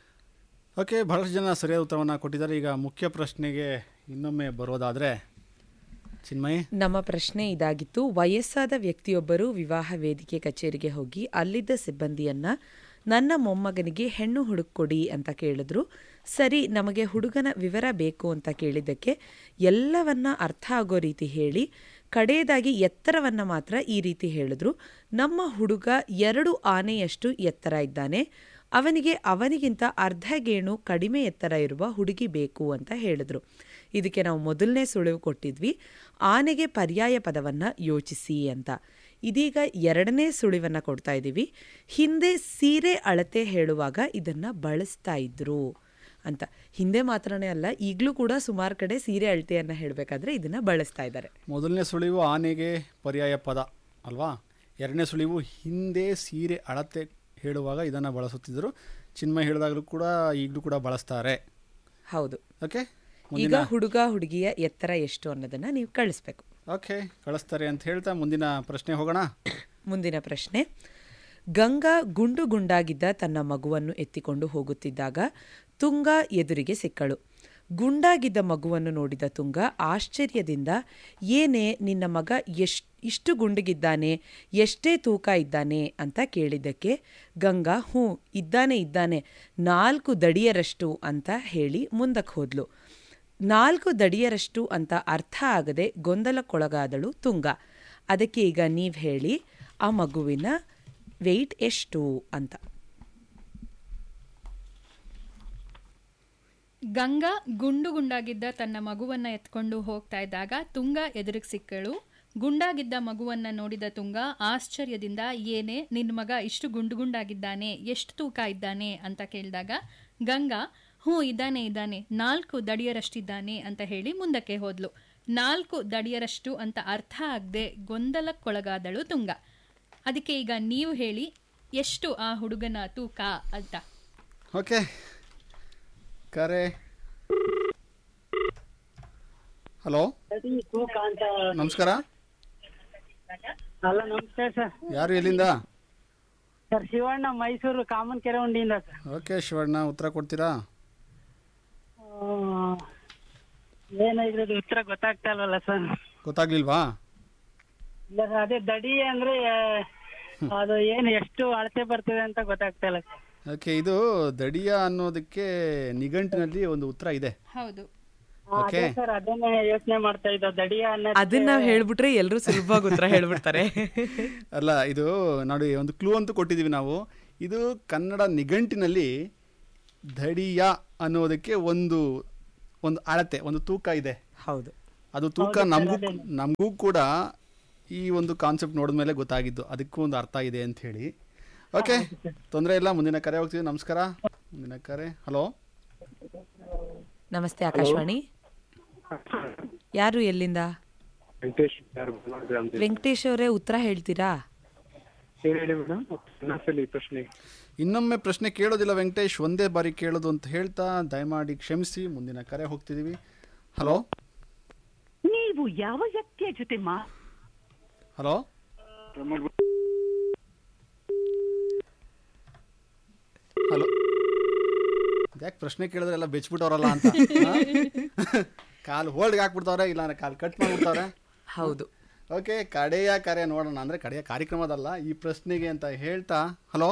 A: ಓಕೆ ಬಹಳಷ್ಟು ಜನ ಸರಿಯಾದ ಉತ್ತರವನ್ನು ಕೊಟ್ಟಿದ್ದಾರೆ ಈಗ ಮುಖ್ಯ ಪ್ರಶ್ನೆಗೆ ಇನ್ನೊಮ್ಮೆ ಬರೋದಾದರೆ ಚಿನ್ಮಯ್
C: ನಮ್ಮ ಪ್ರಶ್ನೆ ಇದಾಗಿತ್ತು ವಯಸ್ಸಾದ ವ್ಯಕ್ತಿಯೊಬ್ಬರು ವಿವಾಹ ವೇದಿಕೆ ಕಚೇರಿಗೆ ಹೋಗಿ ಅಲ್ಲಿದ್ದ ಸಿಬ್ಬಂದಿಯನ್ನ ನನ್ನ ಮೊಮ್ಮಗನಿಗೆ ಹೆಣ್ಣು ಹುಡುಕೊಡಿ ಅಂತ ಕೇಳಿದ್ರು ಸರಿ ನಮಗೆ ಹುಡುಗನ ವಿವರ ಬೇಕು ಅಂತ ಕೇಳಿದ್ದಕ್ಕೆ ಎಲ್ಲವನ್ನ ಅರ್ಥ ಆಗೋ ರೀತಿ ಹೇಳಿ ಕಡೆಯದಾಗಿ ಎತ್ತರವನ್ನ ಮಾತ್ರ ಈ ರೀತಿ ಹೇಳಿದ್ರು ನಮ್ಮ ಹುಡುಗ ಎರಡು ಆನೆಯಷ್ಟು ಎತ್ತರ ಇದ್ದಾನೆ ಅವನಿಗೆ ಅವನಿಗಿಂತ ಅರ್ಧ ಗೇಣು ಕಡಿಮೆ ಎತ್ತರ ಇರುವ ಹುಡುಗಿ ಬೇಕು ಅಂತ ಹೇಳಿದ್ರು ಇದಕ್ಕೆ ನಾವು ಮೊದಲನೇ ಸುಳಿವು ಕೊಟ್ಟಿದ್ವಿ ಆನೆಗೆ ಪರ್ಯಾಯ ಪದವನ್ನ ಯೋಚಿಸಿ ಅಂತ ಇದೀಗ ಎರಡನೇ ಸುಳಿವನ್ನ ಕೊಡ್ತಾ ಇದ್ದೀವಿ ಹಿಂದೆ ಸೀರೆ ಅಳತೆ ಹೇಳುವಾಗ ಇದನ್ನ ಬಳಸ್ತಾ ಇದ್ರು ಅಂತ ಹಿಂದೆ ಮಾತ್ರನೇ ಅಲ್ಲ ಈಗಲೂ ಕೂಡ ಸುಮಾರು ಕಡೆ ಸೀರೆ ಅಳತೆಯನ್ನ ಹೇಳಬೇಕಾದ್ರೆ ಇದನ್ನ ಬಳಸ್ತಾ ಇದ್ದಾರೆ
A: ಮೊದಲನೇ ಸುಳಿವು ಆನೆಗೆ ಪರ್ಯಾಯ ಪದ ಅಲ್ವಾ ಎರಡನೇ ಸುಳಿವು ಹಿಂದೆ ಸೀರೆ ಅಳತೆ ಹೇಳುವಾಗ ಇದನ್ನು ಬಳಸುತ್ತಿದ್ದರು ಚಿನ್ಮಯ್ ಹೇಳಿದಾಗಲೂ ಕೂಡ ಈಗಲೂ ಕೂಡ ಬಳಸ್ತಾರೆ
C: ಹೌದು
A: ಓಕೆ
C: ಈಗ ಹುಡುಗ ಹುಡುಗಿಯ ಎತ್ತರ ಎಷ್ಟು ಅನ್ನೋದನ್ನ ನೀವು ಕಳಿಸ್ಬೇಕು
A: ಓಕೆ ಕಳಿಸ್ತಾರೆ ಅಂತ ಹೇಳ್ತಾ ಮುಂದಿನ ಪ್ರಶ್ನೆ ಹೋಗೋಣ
C: ಮುಂದಿನ ಪ್ರಶ್ನೆ ಗಂಗಾ ಗುಂಡು ಗುಂಡಾಗಿದ್ದ ತನ್ನ ಮಗುವನ್ನು ಎತ್ತಿಕೊಂಡು ಹೋಗುತ್ತಿದ್ದಾಗ ತುಂಗ ಎದುರಿಗೆ ಸಿಕ್ಕಳು ಗುಂಡಾಗಿದ್ದ ಮಗುವನ್ನು ನೋಡಿದ ತುಂಗ ಆಶ್ಚರ್ಯದಿಂದ ಏನೇ ನಿನ್ನ ಮಗ ಎಶ್ ಇಷ್ಟು ಗುಂಡಿಗಿದ್ದಾನೆ ಎಷ್ಟೇ ತೂಕ ಇದ್ದಾನೆ ಅಂತ ಕೇಳಿದ್ದಕ್ಕೆ ಗಂಗಾ ಹ್ಞೂ ಇದ್ದಾನೆ ಇದ್ದಾನೆ ನಾಲ್ಕು ದಡಿಯರಷ್ಟು ಅಂತ ಹೇಳಿ ಮುಂದಕ್ಕೆ ಹೋದ್ಲು ನಾಲ್ಕು ದಡಿಯರಷ್ಟು ಅಂತ ಅರ್ಥ ಆಗದೆ ಗೊಂದಲಕ್ಕೊಳಗಾದಳು ತುಂಗ ಅದಕ್ಕೆ ಈಗ ನೀವು ಹೇಳಿ ಆ ಮಗುವಿನ ವೆಯ್ಟ್ ಎಷ್ಟು ಅಂತ
F: ಗಂಗಾ ಗುಂಡು ಗುಂಡಾಗಿದ್ದ ತನ್ನ ಮಗುವನ್ನ ಎತ್ಕೊಂಡು ಹೋಗ್ತಾ ಇದ್ದಾಗ ತುಂಗ ಎದುರಿಗೆ ಸಿಕ್ಕಳು ಗುಂಡಾಗಿದ್ದ ಮಗುವನ್ನ ನೋಡಿದ ತುಂಗ ಆಶ್ಚರ್ಯದಿಂದ ಏನೇ ನಿನ್ನ ಮಗ ಇಷ್ಟು ಗುಂಡು ಗುಂಡಾಗಿದ್ದಾನೆ ಎಷ್ಟು ತೂಕ ಇದ್ದಾನೆ ಅಂತ ಕೇಳಿದಾಗ ಗಂಗಾ ಹ್ಞೂ ಇದ್ದಾನೆ ಇದ್ದಾನೆ ನಾಲ್ಕು ದಡಿಯರಷ್ಟಿದ್ದಾನೆ ಅಂತ ಹೇಳಿ ಮುಂದಕ್ಕೆ ಹೋದ್ಲು ನಾಲ್ಕು ದಡಿಯರಷ್ಟು ಅಂತ ಅರ್ಥ ಆಗದೆ ಗೊಂದಲಕ್ಕೊಳಗಾದಳು ತುಂಗ ಅದಕ್ಕೆ ಈಗ ನೀವು ಹೇಳಿ ಎಷ್ಟು ಆ ಹುಡುಗನ ತೂಕ ಅಂತ
A: ಓಕೆ ಕರೆ ಹಲೋ ನಮಸ್ಕಾರ
H: ಅಲ್ಲ ನಮಸ್ತೆ ಸರ್
A: ಯಾರು ಎಲ್ಲಿಂದ
H: ಸರ್ ಶಿವಣ್ಣ ಮೈಸೂರು ಕಾಮನ್ ಕೆರೆ ಉಂಡಿಯಿಂದ ಸರ್
A: ಓಕೆ ಶಿವಣ್ಣ ಉತ್ತರ ಕೊಡ್ತೀರಾ
H: ಆ, ಏನಾಗಿರೋದು ಉತ್ತರ ಗೊತ್ತಾಗ್ತಾ ಇಲ್ವಲ್ಲ ಸರ್
A: ಗೊತ್ತಾಗ್ಲಿಲ್ವಾ
H: ಇಲ್ಲ ಸರ್ ಅದೇ ದಡಿ ಅಂದ್ರೆ ಆ, ಅದು ಏನು ಎಷ್ಟು ಅಳತೆ ಬರ್ತದೆ ಅಂತ ಗೊತ್ತಾಗ್ತಾ ಇಲ್ಲ ಸರ್
A: ಓಕೆ ಇದು ದಡಿಯ ಅನ್ನೋದಕ್ಕೆ ನಿಘಂಟಿನಲ್ಲಿ ಒಂದು ಉತ್ತರ ಇದೆ
F: ಹೌದು
H: ಆ, ಅದೇ ಸರ್ ಅದನ್ನೇ ಯೋಚನೆ ಮಾಡ್ತಾ ಇದ್ದ ದಡಿಯ ಅನ್ನೋ
C: ಅದನ್ನ ನಾವು ಹೇಳ್ಬಿಟ್ರೆ ಎಲ್ಲರೂ ಸುಲಭವಾಗಿ ಉತ್ತರ ಹೇಳ್ಬಿಡ್ತಾರೆ
A: ಅಲ್ಲ ಇದು ನೋಡಿ ಒಂದು ಕ್ಲೂ ಅಂತೂ ಕೊಟ್ಟಿದ್ದೀವಿ ನಾವು ಇದು ಕನ್ನಡ ನಿಘಂಟಿನಲ್ಲಿ ಧಡಿಯ ಅನ್ನೋದಕ್ಕೆ ಒಂದು ಒಂದು ಅಳತೆ ಒಂದು ತೂಕ ಇದೆ
C: ಹೌದು
A: ಅದು ತೂಕ ನಮಗೂ ನಮಗೂ ಕೂಡ ಈ ಒಂದು ಕಾನ್ಸೆಪ್ಟ್ ನೋಡಿದ್ಮೇಲೆ ಗೊತ್ತಾಗಿದ್ದು ಅದಕ್ಕೂ ಒಂದು ಅರ್ಥ ಇದೆ ಅಂತ ಹೇಳಿ ಓಕೆ ತೊಂದರೆ ಇಲ್ಲ ಮುಂದಿನ ಕರೆ ಹೋಗ್ತೀವಿ ನಮಸ್ಕಾರ ಮುಂದಿನ ಕರೆ ಹಲೋ
C: ನಮಸ್ತೆ ಆಕಾಶವಾಣಿ ಯಾರು ಎಲ್ಲಿಂದ
D: ವೆಂಕಟೇಶ್ ಯಾರು ಬಂದಿದ್ರು ಅಂತ
C: ವೆಂಕಟೇಶ್ ಅವರೇ ಉತ್ತರ ಹೇಳ್ತೀರಾ
D: ಹೇಳಿ ಹೇಳಿ ಮೇಡಮ್ ಇನ್ನೊಂದ್ಸಲಿ ಪ್ರಶ್ನೆ
A: ಇನ್ನೊಮ್ಮೆ ಪ್ರಶ್ನೆ ಕೇಳೋದಿಲ್ಲ ವೆಂಕಟೇಶ್ ಒಂದೇ ಬಾರಿ ಕೇಳೋದು ಅಂತ ಹೇಳ್ತಾ ದಯಮಾಡಿ ಕ್ಷಮಿಸಿ ಮುಂದಿನ ಕರೆ ಹೋಗ್ತಿದೀವಿ ಹಲೋ
I: ನೀವು ಯಾವ ವ್ಯಕ್ತಿಯ ಜೊತೆ ಮಾ
A: ಹಲೋ ಹಲೋ ಯಾಕೆ ಪ್ರಶ್ನೆ ಕೇಳಿದ್ರೆ ಎಲ್ಲ ಬೆಚ್ಬಿಟ್ಟವ್ರಲ್ಲ ಅಂತ ಹಾ? ಕಾಲು ಹೋಲ್ಡ್ಗೆ ಹಾಕ್ಬಿಡ್ತಾವ್ರೆ ಇಲ್ಲ ಅಂದ್ರೆ ಕಾಲು ಕಟ್ ಮಾಡ್ಬಿಡ್ತಾವ್ರೆ
C: ಹೌದು
A: ಓಕೆ ಕಡೆಯ ಕರೆ ನೋಡೋಣ ಅಂದ್ರೆ ಕಡೆಯ ಕಾರ್ಯಕ್ರಮದಲ್ಲ ಈ ಪ್ರಶ್ನೆಗೆ ಅಂತ ಹೇಳ್ತಾ ಹಲೋ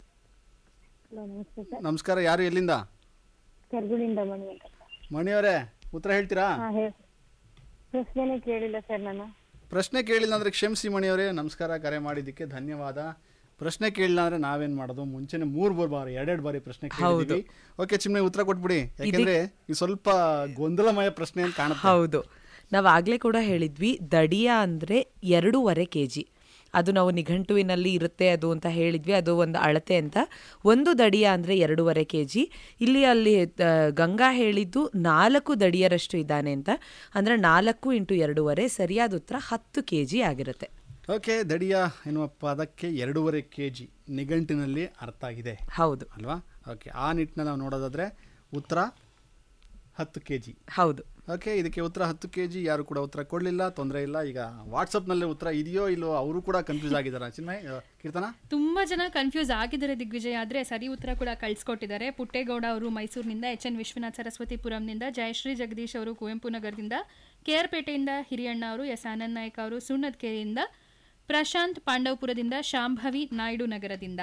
J: ನಮಸ್ತೆ ಸರ್
A: ನಮಸ್ಕಾರ ಯಾರು ಎಲ್ಲಿಂದ
J: ಕರ್ಗುಳಿಂದ ಮಣಿ ಅಂತ
A: ಮಣಿಯವರೇ ಉತ್ತರ ಹೇಳ್ತೀರಾ
J: ಹಾ ಹೇಳಿ ಪ್ರಶ್ನೆನೇ ಕೇಳಿಲ್ಲ ಸರ್ ನಾನು
A: ಪ್ರಶ್ನೆ ಕೇಳಿಲ್ಲ ಅಂದ್ರೆ ಕ್ಷಮಿಸಿ ಮಣಿಯವರೇ ನಮಸ್ಕಾರ ಕರೆ ಮಾಡಿದ್ದಕ್ಕೆ ಧನ್ಯವಾದ ಪ್ರಶ್ನೆ ಕೇಳಿಲ್ಲ ಅಂದ್ರೆ ನಾವೇನ್ ಮಾಡೋದು ಮುಂಚೆನೆ ಮೂರ್ ಮೂರ್ ಬಾರಿ ಎರಡೆರಡು ಬಾರಿ ಪ್ರಶ್ನೆ ಕೇಳಿದ್ವಿ ಓಕೆ ಚಿಮ್ನೆ ಉತ್ತರ ಕೊಟ್ಬಿಡಿ ಯಾಕೆಂದ್ರೆ ಇದು ಸ್ವಲ್ಪ ಗೊಂದಲಮಯ ಪ್ರಶ್ನೆ ಅಂತ ಕಾಣುತ್ತೆ
C: ಹೌದು ನಾವು ಆಗ್ಲೇ ಕೂಡ ಹೇಳಿದ್ವಿ ದಡಿಯ ಅಂದ್ರೆ ಎರಡೂವರೆ ಕೆ ಜಿ ಅದು ನಾವು ನಿಘಂಟುವಿನಲ್ಲಿ ಇರುತ್ತೆ ಅದು ಅಂತ ಹೇಳಿದ್ವಿ ಅದು ಒಂದು ಅಳತೆ ಅಂತ ಒಂದು ದಡಿಯ ಅಂದ್ರೆ ಎರಡೂವರೆ ಕೆ ಜಿ ಇಲ್ಲಿ ಅಲ್ಲಿ ಆ, ಗಂಗಾ ಹೇಳಿದ್ದು ನಾಲ್ಕು ದಡಿಯರಷ್ಟು ಇದ್ದಾನೆ ಅಂತ ಅಂದ್ರೆ ನಾಲ್ಕು ಇಂಟು ಎರಡೂವರೆ ಸರಿಯಾದ ಉತ್ತರ ಹತ್ತು ಕೆ ಜಿ ಆಗಿರುತ್ತೆ
A: ಓಕೆ ದಡಿಯ ಎನ್ನುವ ಪದಕ್ಕೆ ಎರಡೂವರೆ ಕೆ ಜಿ ನಿಘಂಟಿನಲ್ಲಿ ಅರ್ಥ ಆಗಿದೆ
C: ಹೌದು
A: ಅಲ್ವಾ ಓಕೆ ಆ ನಿಟ್ಟಿನಲ್ಲಿ ನಾವು ನೋಡೋದಾದ್ರೆ ಉತ್ತರ ಹತ್ತು ಕೆ ಜಿ
C: ಹೌದು
A: ಓಕೆ ಇದಕ್ಕೆ ಉತ್ತರ ಹತ್ತು ಕೆ ಜಿ ಯಾರು ಕೂಡ ಉತ್ತರ ಕೊಡಲಿಲ್ಲ ತೊಂದರೆ ಇಲ್ಲ ಈಗ ವಾಟ್ಸಪ್ನಲ್ಲಿ ಉತ್ತರ ಇದೆಯೋ ಇಲ್ಲೋ ಅವರು ಕೂಡ ಕನ್ಫ್ಯೂಸ್ ಆಗಿದ್ದಾರೆ ಚಿನ್ಮಯ್ ಆ, ಕೀರ್ತನ
F: ತುಂಬಾ ಜನ ಕನ್ಫ್ಯೂಸ್ ಆಗಿದ್ದಾರೆ ದಿಗ್ವಿಜಯ್ ಆದ್ರೆ ಸರಿ ಉತ್ತರ ಕೂಡ ಕಳ್ಸಿಕೊಟ್ಟಿದ್ದಾರೆ ಪುಟ್ಟೇಗೌಡ ಅವರು ಮೈಸೂರಿನಿಂದ ಎಚ್ ಎನ್ ವಿಶ್ವನಾಥ್ ಸರಸ್ವತಿಪುರಂನಿಂದ ಜಯಶ್ರೀ ಜಗದೀಶ್ ಅವರು ಕುವೆಂಪು ನಗರದಿಂದ ಕೆಆರ್ ಪೇಟೆಯಿಂದ ಹಿರಿಯಣ್ಣ ಅವರು ಎಸ್ ಆನಂದ್ ನಾಯ್ಕ ಅವರು ಸುಣ್ಣದ್ಕೆರೆಯಿಂದ ಪ್ರಶಾಂತ್ ಪಾಂಡವಪುರದಿಂದ ಶಾಂಭವಿ ನಾಯ್ಡು ನಗರದಿಂದ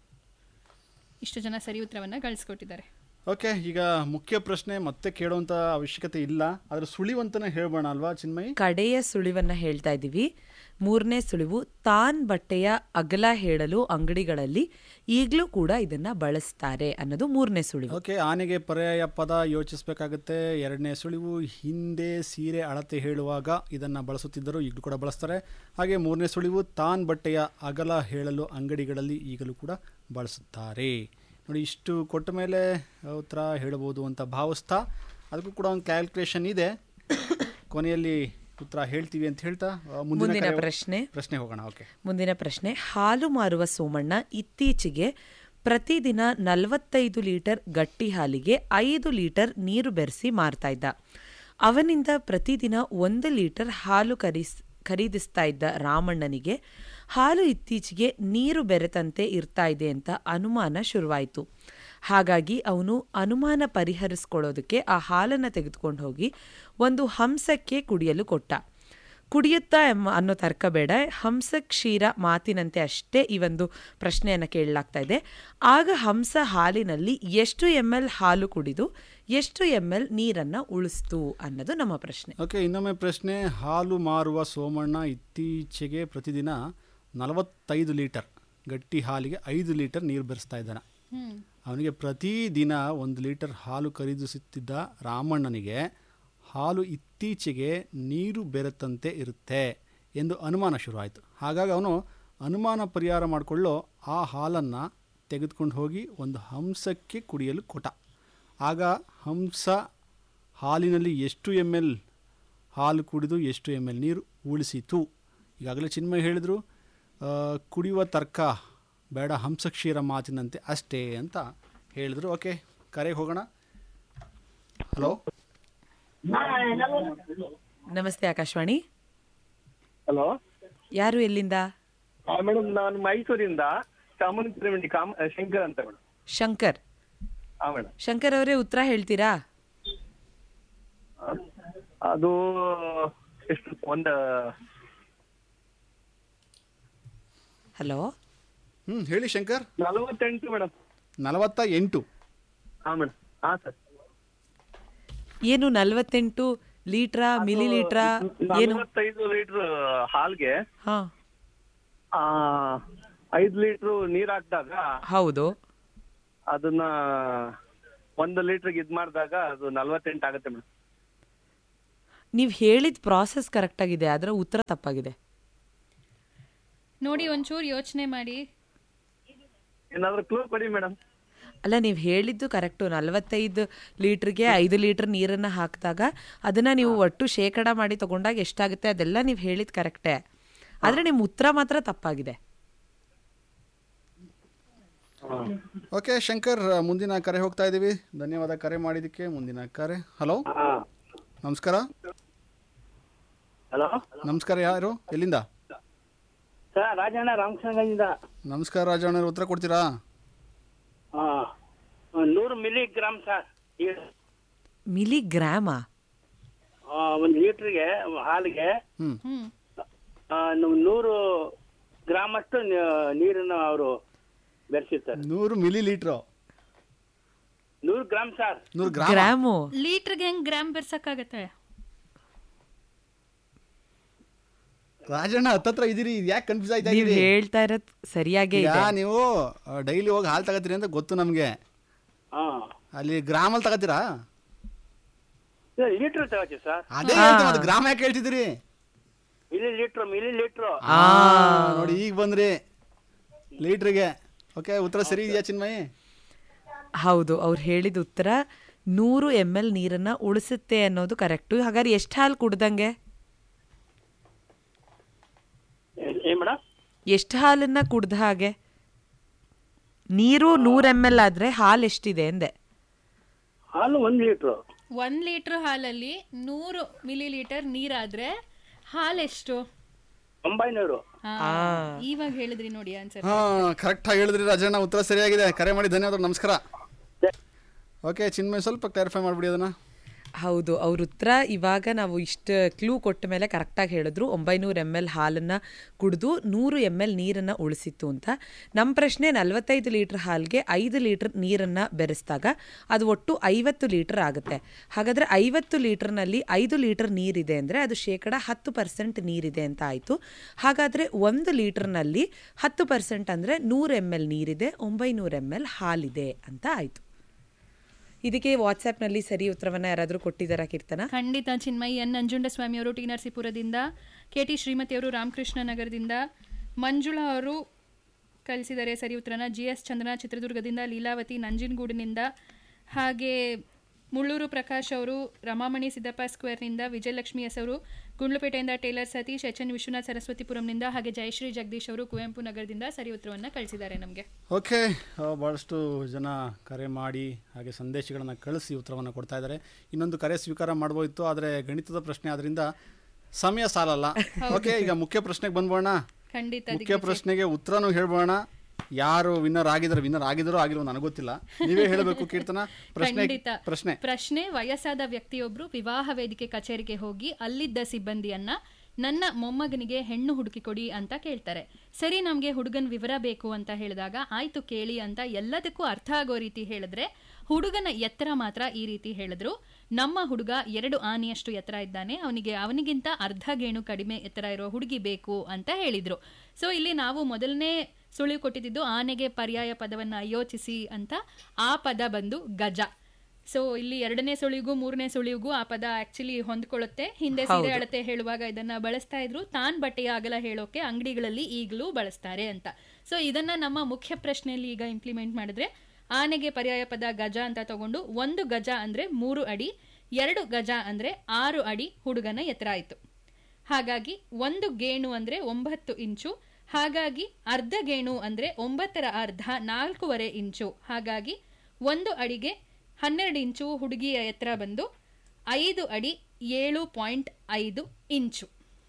F: ಇಷ್ಟು ಜನ ಸರಿ ಉತ್ತರವನ್ನ ಕಳಿಸ್ಕೊಟ್ಟಿದ್ದಾರೆ
A: ಓಕೆ ಈಗ ಮುಖ್ಯ ಪ್ರಶ್ನೆ ಮತ್ತೆ ಕೇಳುವಂತ ಅವಶ್ಯಕತೆ ಇಲ್ಲ ಆದ್ರೆ ಸುಳಿವಂತನೇ ಹೇಳ್ಬೋಣ ಅಲ್ವಾ ಚಿನ್ಮಯ್
C: ಕಡೆಯ ಸುಳಿವನ್ನ ಹೇಳ್ತಾ ಇದ್ದೀವಿ ಮೂರನೇ ಸುಳಿವು ತಾನ್ ಬಟ್ಟೆಯ ಅಗಲ ಹೇಳಲು ಅಂಗಡಿಗಳಲ್ಲಿ ಈಗಲೂ ಕೂಡ ಇದನ್ನ ಬಳಸ್ತಾರೆ ಅನ್ನೋದು ಮೂರನೇ ಸುಳಿವು
A: ಓಕೆ ಆನೆಗೆ ಪರ್ಯಾಯ ಪದ ಯೋಚಿಸಬೇಕಾಗುತ್ತೆ ಎರಡನೇ ಸುಳಿವು ಹಿಂದೆ ಸೀರೆ ಅಳತೆ ಹೇಳುವಾಗ ಇದನ್ನು ಬಳಸುತ್ತಿದ್ದರು ಈಗಲೂ ಕೂಡ ಬಳಸ್ತಾರೆ ಹಾಗೆ ಮೂರನೇ ಸುಳಿವು ತಾನ್ ಬಟ್ಟೆಯ ಅಗಲ ಹೇಳಲು ಅಂಗಡಿಗಳಲ್ಲಿ ಈಗಲೂ ಕೂಡ ಬಳಸುತ್ತಾರೆ ನೋಡಿ ಇಷ್ಟು ಕೊಟ್ಟ ಮೇಲೆ ಉತ್ತರ ಹೇಳಬಹುದು ಅಂತ ಭಾವಿಸ್ತಾ ಅದಕ್ಕೂ ಕೂಡ ಒಂದು ಕ್ಯಾಲ್ಕುಲೇಷನ್ ಇದೆ ಕೊನೆಯಲ್ಲಿ ಉತ್ತರ ಹೇಳ್ತೀವಿ ಅಂತ ಹೇಳ್ತಾ ಆ, ಮುಂದಿನ
C: ಮುಂದಿನ
A: ಕರೆ-
C: ಪ್ರಶ್ನೆ
A: ಪ್ರಶ್ನೆ ಹೋಗೋಣ ಓಕೆ
C: ಮುಂದಿನ ಪ್ರಶ್ನೆ ಹಾಲು ಮಾರುವ ಸೋಮಣ್ಣ ಇತ್ತೀಚೆಗೆ ಪ್ರತಿದಿನ ನಲವತ್ತೈದು ಲೀಟರ್ ಗಟ್ಟಿ ಹಾಲಿಗೆ ಐದು ಲೀಟರ್ ನೀರು ಬೆರೆಸಿ ಮಾರ್ತಾ ಇದ್ದ ಅವನಿಂದ ಪ್ರತಿದಿನ ಒಂದು ಲೀಟರ್ ಹಾಲು ಖರೀಸ್ ಖರೀದಿಸ್ತಾ ಇದ್ದ ರಾಮಣ್ಣನಿಗೆ ಹಾಲು ಇತ್ತೀಚೆಗೆ ನೀರು ಬೆರೆತಂತೆ ಇರ್ತಾ ಇದೆ ಅಂತ ಅನುಮಾನ ಶುರುವಾಯಿತು ಹಾಗಾಗಿ ಅವನು ಅನುಮಾನ ಪರಿಹರಿಸ್ಕೊಳ್ಳೋದಕ್ಕೆ ಆ ಹಾಲನ್ನು ತೆಗೆದುಕೊಂಡು ಹೋಗಿ ಒಂದು ಹಂಸಕ್ಕೆ ಕುಡಿಯಲು ಕೊಟ್ಟ ಕುಡಿಯುತ್ತಾ ಎಂಬ ಅನ್ನೋ ತರ್ಕ ಬೇಡ ಹಂಸ ಕ್ಷೀರ ಮಾತಿನಂತೆ ಅಷ್ಟೇ ಈ ಒಂದು ಪ್ರಶ್ನೆಯನ್ನು ಕೇಳಲಾಗ್ತಾ ಇದೆ ಆಗ ಹಂಸ ಹಾಲಿನಲ್ಲಿ ಎಷ್ಟು ಎಮ್ ಎಲ್ ಹಾಲು ಕುಡಿದು ಎಷ್ಟು ಎಮ್ ಎಲ್ ನೀರನ್ನು ಉಳಿಸ್ತು ಅನ್ನೋದು ನಮ್ಮ ಪ್ರಶ್ನೆ
A: ಓಕೆ ಇನ್ನೊಮ್ಮೆ ಪ್ರಶ್ನೆ ಹಾಲು ಮಾರುವ ಸೋಮಣ್ಣ ಇತ್ತೀಚೆಗೆ ಪ್ರತಿದಿನ ನಲವತ್ತೈದು ಲೀಟರ್ ಗಟ್ಟಿ ಹಾಲಿಗೆ ಐದು ಲೀಟರ್ ನೀರು ಬೆರೆಸ್ತಾ ಇದ್ದಾನೆ ಅವನಿಗೆ ಪ್ರತಿದಿನ ಒಂದು ಲೀಟರ್ ಹಾಲು ಖರೀದಿಸುತ್ತಿದ್ದ ರಾಮಣ್ಣನಿಗೆ ಹಾಲು ಇತ್ತೀಚೆಗೆ ನೀರು ಬೆರೆತಂತೆ ಇರುತ್ತೆ ಎಂದು ಅನುಮಾನ ಶುರುವಾಯಿತು ಹಾಗಾಗಿ ಅವನು ಅನುಮಾನ ಪರಿಹಾರ ಮಾಡಿಕೊಳ್ಳೋ ಆ ಹಾಲನ್ನು ತೆಗೆದುಕೊಂಡು ಹೋಗಿ ಒಂದು ಹಂಸಕ್ಕೆ ಕುಡಿಯಲು ಕೊಟ್ಟ ಆಗ ಹಂಸ ಹಾಲಿನಲ್ಲಿ ಎಷ್ಟು ಎಮ್ ಎಲ್ ಹಾಲು ಕುಡಿದು ಎಷ್ಟು ಎಮ್ ಎಲ್ ನೀರು ಉಳಿಸಿತು ಈಗಾಗಲೇ ಚಿನ್ಮಯ್ ಹೇಳಿದರು ಆ, ಕುಡಿಯುವ ತರ್ಕ ಬೇಡ ಹಂಸಕ್ಷೀರ ಮಾತಿನಂತೆ ಅಷ್ಟೇ ಅಂತ ಹೇಳಿದ್ರು ಓಕೆ ಕರೆಗೆ ಹೋಗೋಣ ಹಲೋ
C: ನಮಸ್ತೆ ಆಕಾಶವಾಣಿ
K: ಹಲೋ
C: ಯಾರು ಎಲ್ಲಿಂದ
K: ಮೇಡಮ್ ನಾನು ಮೈಸೂರಿಂದ ಚಾಮುಂಡಿ ಕಾಮ ಶಂಕರ್ ಅಂತ ಮೇಡಮ್
C: ಶಂಕರ್
K: ಹಾ ಮೇಡಮ್
C: ಶಂಕರ್ ಅವರೇ ಉತ್ತರ ಹೇಳ್ತೀರಾ
K: ಅದು ಎಷ್ಟು ಒಂದು
C: ಹಲೋ
A: ಹ್ಞೂ ಹೇಳಿ ಶಂಕರ್
K: ನಲವತ್ತೆಂಟು ಮೇಡಮ್
A: ನಲವತ್ತ ಎಂಟು
K: ಹಾ ಮೇಡಮ್ ಹಾ ಸರ್
C: ಏನು ನಲ್ವತ್ತೆಂಟು ಲೀಟ್ರಾ ಮಿಲಿ ಲೀಟ್ರಾ ಏನು
K: ನಲವತ್ತೈದು ಲೀಟರ್ ಹಾಲ್ಗೆ
C: ಹಾ
K: ಆ, ಐದ್ ಲೀಟರ್ ನೀರ್ ಹಾಕ್ದಾಗ
C: ಹೌದು
K: ಅದನ್ನ ಒಂದು ಲೀಟರ್ಗೆ ಇದ್ ಮಾಡಿದಾಗ ಅದು ನಲ್ವತ್ತೆಂಟು ಆಗುತ್ತೆ ಮೇಡಮ್
C: ನೀವು ಹೇಳಿದ ಪ್ರಾಸೆಸ್ ಕರೆಕ್ಟ್ ಆಗಿದೆ ಅದರ ಉತ್ತರ ತಪ್ಪಾಗಿದೆ
F: ನೋಡಿ ಒಂಚೂರು ಯೋಚನೆ ಮಾಡಿ
K: ಏನಾದ್ರು ಕ್ಲೂ ಕೊಡಿ ಮೇಡಮ್
C: ಅಲ್ಲ ನೀವು ಹೇಳಿದ್ದು ಕರೆಕ್ಟು ನಲವತ್ತೈದು ಲೀಟ್ರಿಗೆ ಐದು ಲೀಟರ್ ನೀರನ್ನು ಹಾಕಿದಾಗ ಅದನ್ನು ನೀವು ಒಟ್ಟು ಶೇಕಡ ಮಾಡಿ ತಗೊಂಡಾಗ ಎಷ್ಟಾಗುತ್ತೆ ಅದೆಲ್ಲ ನೀವು ಹೇಳಿದ ಕರೆಕ್ಟೇ ಆದರೆ ನಿಮ್ಮ ಉತ್ತರ ಮಾತ್ರ ತಪ್ಪಾಗಿದೆ
A: ಓಕೆ ಶಂಕರ್ ಮುಂದಿನ ಕರೆ ಹೋಗ್ತಾ ಇದ್ದೀವಿ ಧನ್ಯವಾದ ಕರೆ ಮಾಡಿದ್ದಕ್ಕೆ ಮುಂದಿನ ಕರೆ ಹಲೋ ನಮಸ್ಕಾರ
L: ಹಲೋ
A: ನಮಸ್ಕಾರ ಯಾರು ಎಲ್ಲಿಂದ
L: ಸರ್ ರಾಜಣ್ಣ ರಾಮಕೃಷ್ಣಗಂಜಿಂದ
A: ನಮಸ್ಕಾರ ರಾಜಣ್ಣ ಉತ್ತರ ಕೊಡ್ತೀರಾ
L: ಆ, ನೂರು ಮಿಲಿ ಗ್ರಾಮ್ ಸರ್
C: ಮಿಲಿಗ್ರಾಮಾ
L: ಒಂದು ಲೀಟ್ರಿಗೆ ಹಾಲಿಗೆ
A: ಹ್ಮ್
L: ಆ, ನು- ನೂರು ಗ್ರಾಮ್ ಅಷ್ಟು ನ- ನೀರನ್ನು ಅವರು ಬೆರೆಸಿರ್ತಾರೆ
A: ನೂರು ಮಿಲಿ ಲೀಟ್ರು
L: ನೂರು ಗ್ರಾಮ್ ಸರ್
A: ನೂರು ಗ್ರಾಮ್
C: ಗ್ರಾಮು
F: ಲೀಟ್ರಿಗೆ ಹೆಂಗ್ ಗ್ರಾಮ್ ಬೆರ್ಸಕ್ಕಾಗತ್ತೆ
A: ರಾಜಣ್ಣ ಹತ್ತತ್ರ ಇದೀರಿ ಯಾಕೆ ಕನ್ಫ್ಯೂಸ್ ಆಯ್ತಾ
C: ನೀವು
A: ಇದೀರಿ
C: ಹೇಳ್ತಾ ಇರೋದು ಸರಿಯಾಗೇ
A: ಈಗ
C: ಇದೆ
A: ನೀವು ಡೈಲಿ ಹೋಗಿ ಹಾಲು ತಗೋತೀರಿ ಅಂತ ಗೊತ್ತು ನಮಗೆ
L: ಹಾ
A: ಅಲ್ಲಿ ಗ್ರಾಮಲ್ಲಿ ತಗೋತೀರಾ
L: ಲೀಟರ್ ತಗೋತೀವಿ ಸರ್
A: ಅದೇ ಹೇಳ್ತೀನಿ ಅದು ಗ್ರಾಮ ಯಾಕೆ ಹೇಳ್ತಿದ್ದೀರಿ
L: ಮಿಲಿ ಲೀಟ್ರ್ ಮಿಲಿ ಲೀಟ್ರ್
A: ಆ, ನೋಡಿ ಈಗ ಬಂದ್ರಿ ಲೀಟ್ರಿಗೆ ಓಕೆ ಉತ್ತರ ಸರಿ ಇದೆಯಾ ಚಿನ್ಮಯಿ
C: ಹೌದು ಅವ್ರು ಹೇಳಿದ ಉತ್ತರ ನೂರು ಎಮ್ ಎಲ್ ನೀರನ್ನು ಉಳಿಸುತ್ತೆ ಅನ್ನೋದು ಕರೆಕ್ಟು ಹಾಗಾದ್ರೆ ಎಷ್ಟು ಹಾಲು ಕುಡ್ದಂಗೆ
L: ಏನ್ ಮೇಡಮ್
C: ಎಷ್ಟು ಹಾಲನ್ನ ಕುಡ್ದ ಹಾಗೆ ನೀರು ನೂರು ಎಮ್ ಎಲ್ ಆದರೆ ಹಾಲು ಎಷ್ಟಿದೆ ಅಂದೆ
L: ಹಾಲು ಒಂದ್ ಲೀಟ್ರು
F: ಒಂದ್ ಲೀಟರ್ ಹಾಲಲ್ಲಿ ನೂರು ಮಿಲಿ ಲೀಟರ್ ನೀರಾದ್ರೆ ಹಾಲೆಷ್ಟು
L: ಒಂಬೈನೂರು
F: ಹಾ, ಇವಾಗ ಹೇಳಿದ್ರಿ ನೋಡಿ ಆನ್ಸರ್
A: ಹಾ ಕರೆಕ್ಟ್ ಆಗಿ ಹೇಳಿದ್ರಿ ರಾಜಣ್ಣ ಉತ್ತರ ಸರಿಯಾಗಿದೆ ಕರೆ ಮಾಡಿ ಧನ್ಯವಾದ ನಮಸ್ಕಾರ ಓಕೆ ಚಿನ್ಮಯ್ ಸ್ವಲ್ಪ ಕ್ಲಾರಿಫೈ ಮಾಡ್ಬಿಡಿ ಅದನ್ನ
C: ಹೌದು ಅವ್ರ ಉತ್ತರ ಇವಾಗ ನಾವು ಇಷ್ಟು ಕ್ಲೂ ಕೊಟ್ಟ ಮೇಲೆ ಕರೆಕ್ಟಾಗಿ ಹೇಳಿದ್ರು ಒಂಬೈನೂರು ಎಮ್ ಎಲ್ ಹಾಲನ್ನು ಕುಡಿದು ನೂರು ಎಮ್ ಎಲ್ ನೀರನ್ನು ಉಳಿಸಿತ್ತು ಅಂತ ನಮ್ಮ ಪ್ರಶ್ನೆ ನಲವತ್ತೈದು ಲೀಟ್ರ್ ಹಾಲಿಗೆ ಐದು ಲೀಟ್ರ್ ನೀರನ್ನು ಬೆರೆಸಿದಾಗ ಅದು ಒಟ್ಟು ಐವತ್ತು ಲೀಟರ್ ಆಗುತ್ತೆ ಹಾಗಾದರೆ ಐವತ್ತು ಲೀಟರ್ನಲ್ಲಿ ಐದು ಲೀಟರ್ ನೀರಿದೆ ಅಂದರೆ ಅದು ಶೇಕಡ ಹತ್ತು ಪರ್ಸೆಂಟ್ ನೀರಿದೆ ಅಂತ ಆಯಿತು ಹಾಗಾದರೆ ಒಂದು ಲೀಟರ್ನಲ್ಲಿ ಹತ್ತು ಪರ್ಸೆಂಟ್ ಅಂದರೆ ನೂರು ಎಮ್ ಎಲ್ ನೀರಿದೆ ಒಂಬೈನೂರು ಎಮ್ ಎಲ್ ಹಾಲಿದೆ ಅಂತ ಆಯಿತು ಇದಕ್ಕೆ ವಾಟ್ಸ್ಆ್ಯಪ್ನಲ್ಲಿ ಸರಿ ಉತ್ತರವನ್ನು ಯಾರಾದರೂ ಕೊಟ್ಟಿದ್ದಾರಾ ಕೀರ್ತನ
F: ಖಂಡಿತ ಚಿನ್ಮಯಿ ಎನ್ ನಂಜುಂಡಸ್ವಾಮಿ ಅವರು ಟಿ ನರಸೀಪುರದಿಂದ ಕೆ ಟಿ ಶ್ರೀಮತಿ ಅವರು ರಾಮಕೃಷ್ಣ ನಗರದಿಂದ ಮಂಜುಳಾ ಅವರು ಕಳಿಸಿದ್ದಾರೆ ಸರಿ ಉತ್ತರನ ಜಿ ಎಸ್ ಚಂದ್ರನ ಚಿತ್ರದುರ್ಗದಿಂದ ಲೀಲಾವತಿ ನಂಜನಗೂಡಿನಿಂದ ಹಾಗೆ ಮುಳ್ಳೂರು ಪ್ರಕಾಶ್ ಅವರು ರಮಾಮಣಿ ಸಿದ್ದಪ್ಪ ಸ್ಕ್ವೇರ್ನಿಂದ ವಿಜಯಲಕ್ಷ್ಮಿ ಎಸ್ ಅವರು ಗುಂಡ್ಲುಪೇಟೆಯಿಂದ tailor Satish H N Vishwanath ಸರಸ್ವತಿಪುರಂನಿಂದ ಹಾಗೆ ಜಯಶ್ರೀ ಜಗದೀಶ್ ಅವರು ಕುವೆಂಪು ನಗರದಿಂದ ಸರಿ ಉತ್ತರವನ್ನು ಕಳಿಸಿದ್ದಾರೆ ನಮಗೆ
A: ಓಕೆ ಭಾಳಷ್ಟು ಜನ ಕರೆ ಮಾಡಿ ಹಾಗೆ ಸಂದೇಶಗಳನ್ನು ಕಳಿಸಿ ಉತ್ತರವನ್ನು ಕೊಡ್ತಾ ಇದ್ದಾರೆ ಇನ್ನೊಂದು ಕರೆ ಸ್ವೀಕಾರ ಮಾಡ್ಬೋದಿತ್ತು ಆದರೆ ಗಣಿತದ ಪ್ರಶ್ನೆ ಆದ್ರಿಂದ ಸಮಯ ಸಾಲಲ್ಲ ಓಕೆ ಈಗ ಮುಖ್ಯ ಪ್ರಶ್ನೆಗೆ ಬಂದ್ಬೋಣ
F: ಖಂಡಿತ
A: ಮುಖ್ಯ ಪ್ರಶ್ನೆಗೆ ಉತ್ತರನೂ ಹೇಳ್ಬೋಣ ಯಾರು ವಿನ್ನರ್ ಆಗಿದ್ದಾರೆ ವಿನ್ನರ್ ಆಗಿದ್ದಾರೋ ಆಗಿರೋ ನನಗೆ ಗೊತ್ತಿಲ್ಲ ನೀವೇ ಹೇಳಬೇಕು ಕೀರ್ತನ ಪ್ರಶ್ನೆ
F: ಖಂಡಿತ
A: ಪ್ರಶ್ನೆ
F: ಪ್ರಶ್ನೆ ವಯಸ್ಸಾದ ವ್ಯಕ್ತಿಯೊಬ್ರು ವಿವಾಹ ವೇದಿಕೆ ಕಚೇರಿಗೆ ಹೋಗಿ ಅಲ್ಲಿದ್ದ ಸಿಬ್ಬಂದಿಯನ್ನ ನನ್ನ ಮೊಮ್ಮಗನಿಗೆ ಹೆಣ್ಣು ಹುಡುಕಿ ಕೊಡಿ ಅಂತ ಕೇಳ್ತಾರೆ ಸರಿ ನಮ್ಗೆ ಹುಡುಗನ್ ವಿವರ ಬೇಕು ಅಂತ ಹೇಳಿದಾಗ ಆಯ್ತು ಕೇಳಿ ಅಂತ ಎಲ್ಲದಕ್ಕೂ ಅರ್ಥ ಆಗೋ ರೀತಿ ಹೇಳಿದ್ರೆ ಹುಡುಗನ ಎತ್ತರ ಮಾತ್ರ ಈ ರೀತಿ ಹೇಳಿದ್ರು ನಮ್ಮ ಹುಡುಗ ಎರಡು ಆನೆಯಷ್ಟು ಎತ್ತರ ಇದ್ದಾನೆ ಅವನಿಗೆ ಅವನಿಗಿಂತ ಅರ್ಧ ಗೇಣು ಕಡಿಮೆ ಎತ್ತರ ಇರೋ ಹುಡುಗಿ ಬೇಕು ಅಂತ ಹೇಳಿದ್ರು ಸೊ ಇಲ್ಲಿ ನಾವು ಮೊದಲನೇ ಸುಳಿವು ಕೊಟ್ಟಿದ್ದು ಆನೆಗೆ ಪರ್ಯಾಯ ಪದವನ್ನ ಯೋಚಿಸಿ ಅಂತ ಆ ಪದ ಬಂದು ಗಜ ಸೊ ಇಲ್ಲಿ ಎರಡನೇ ಸುಳಿಗೂ ಮೂರನೇ ಸುಳಿಗೂ ಆ ಪದ ಆಕ್ಚುಲಿ ಹೊಂದ್ಕೊಳ್ಳುತ್ತೆ ಹಿಂದೆ ಸೀರೆ ಅಳತೆ ಹೇಳುವಾಗ ಇದನ್ನ ಬಳಸ್ತಾ ಇದ್ರು ತಾನ್ ಬಟ್ಟೆಯ ಅಗಲ ಹೇಳೋಕೆ ಅಂಗಡಿಗಳಲ್ಲಿ ಈಗಲೂ ಬಳಸ್ತಾರೆ ಅಂತ ಸೊ ಇದನ್ನ ನಮ್ಮ ಮುಖ್ಯ ಪ್ರಶ್ನೆಯಲ್ಲಿ ಈಗ ಇಂಪ್ಲಿಮೆಂಟ್ ಮಾಡಿದ್ರೆ ಆನೆಗೆ ಪರ್ಯಾಯ ಪದ ಗಜ ಅಂತ ತಗೊಂಡು ಒಂದು ಗಜ ಅಂದ್ರೆ ಮೂರು ಅಡಿ ಎರಡು ಗಜ ಅಂದ್ರೆ ಆರು ಅಡಿ ಹುಡುಗನ ಎತ್ತರ ಆಯ್ತು ಹಾಗಾಗಿ ಒಂದು ಗೇಣು ಅಂದ್ರೆ ಒಂಬತ್ತು ಇಂಚು ಹಾಗಾಗಿ ಅರ್ಧ ಗೇಣು ಅಂದ್ರೆ ಒಂಬತ್ತರ ಅರ್ಧ ನಾಲ್ಕೂವರೆ ಇಂಚು ಹಾಗಾಗಿ ಒಂದು ಅಡಿಗೆ ಹನ್ನೆರಡು ಇಂಚು ಹುಡುಗಿಯ ಎತ್ತರ ಬಂದು ಐದು ಅಡಿ ಏಳು ಪಾಯಿಂಟ್ ಐದು ಇಂಚು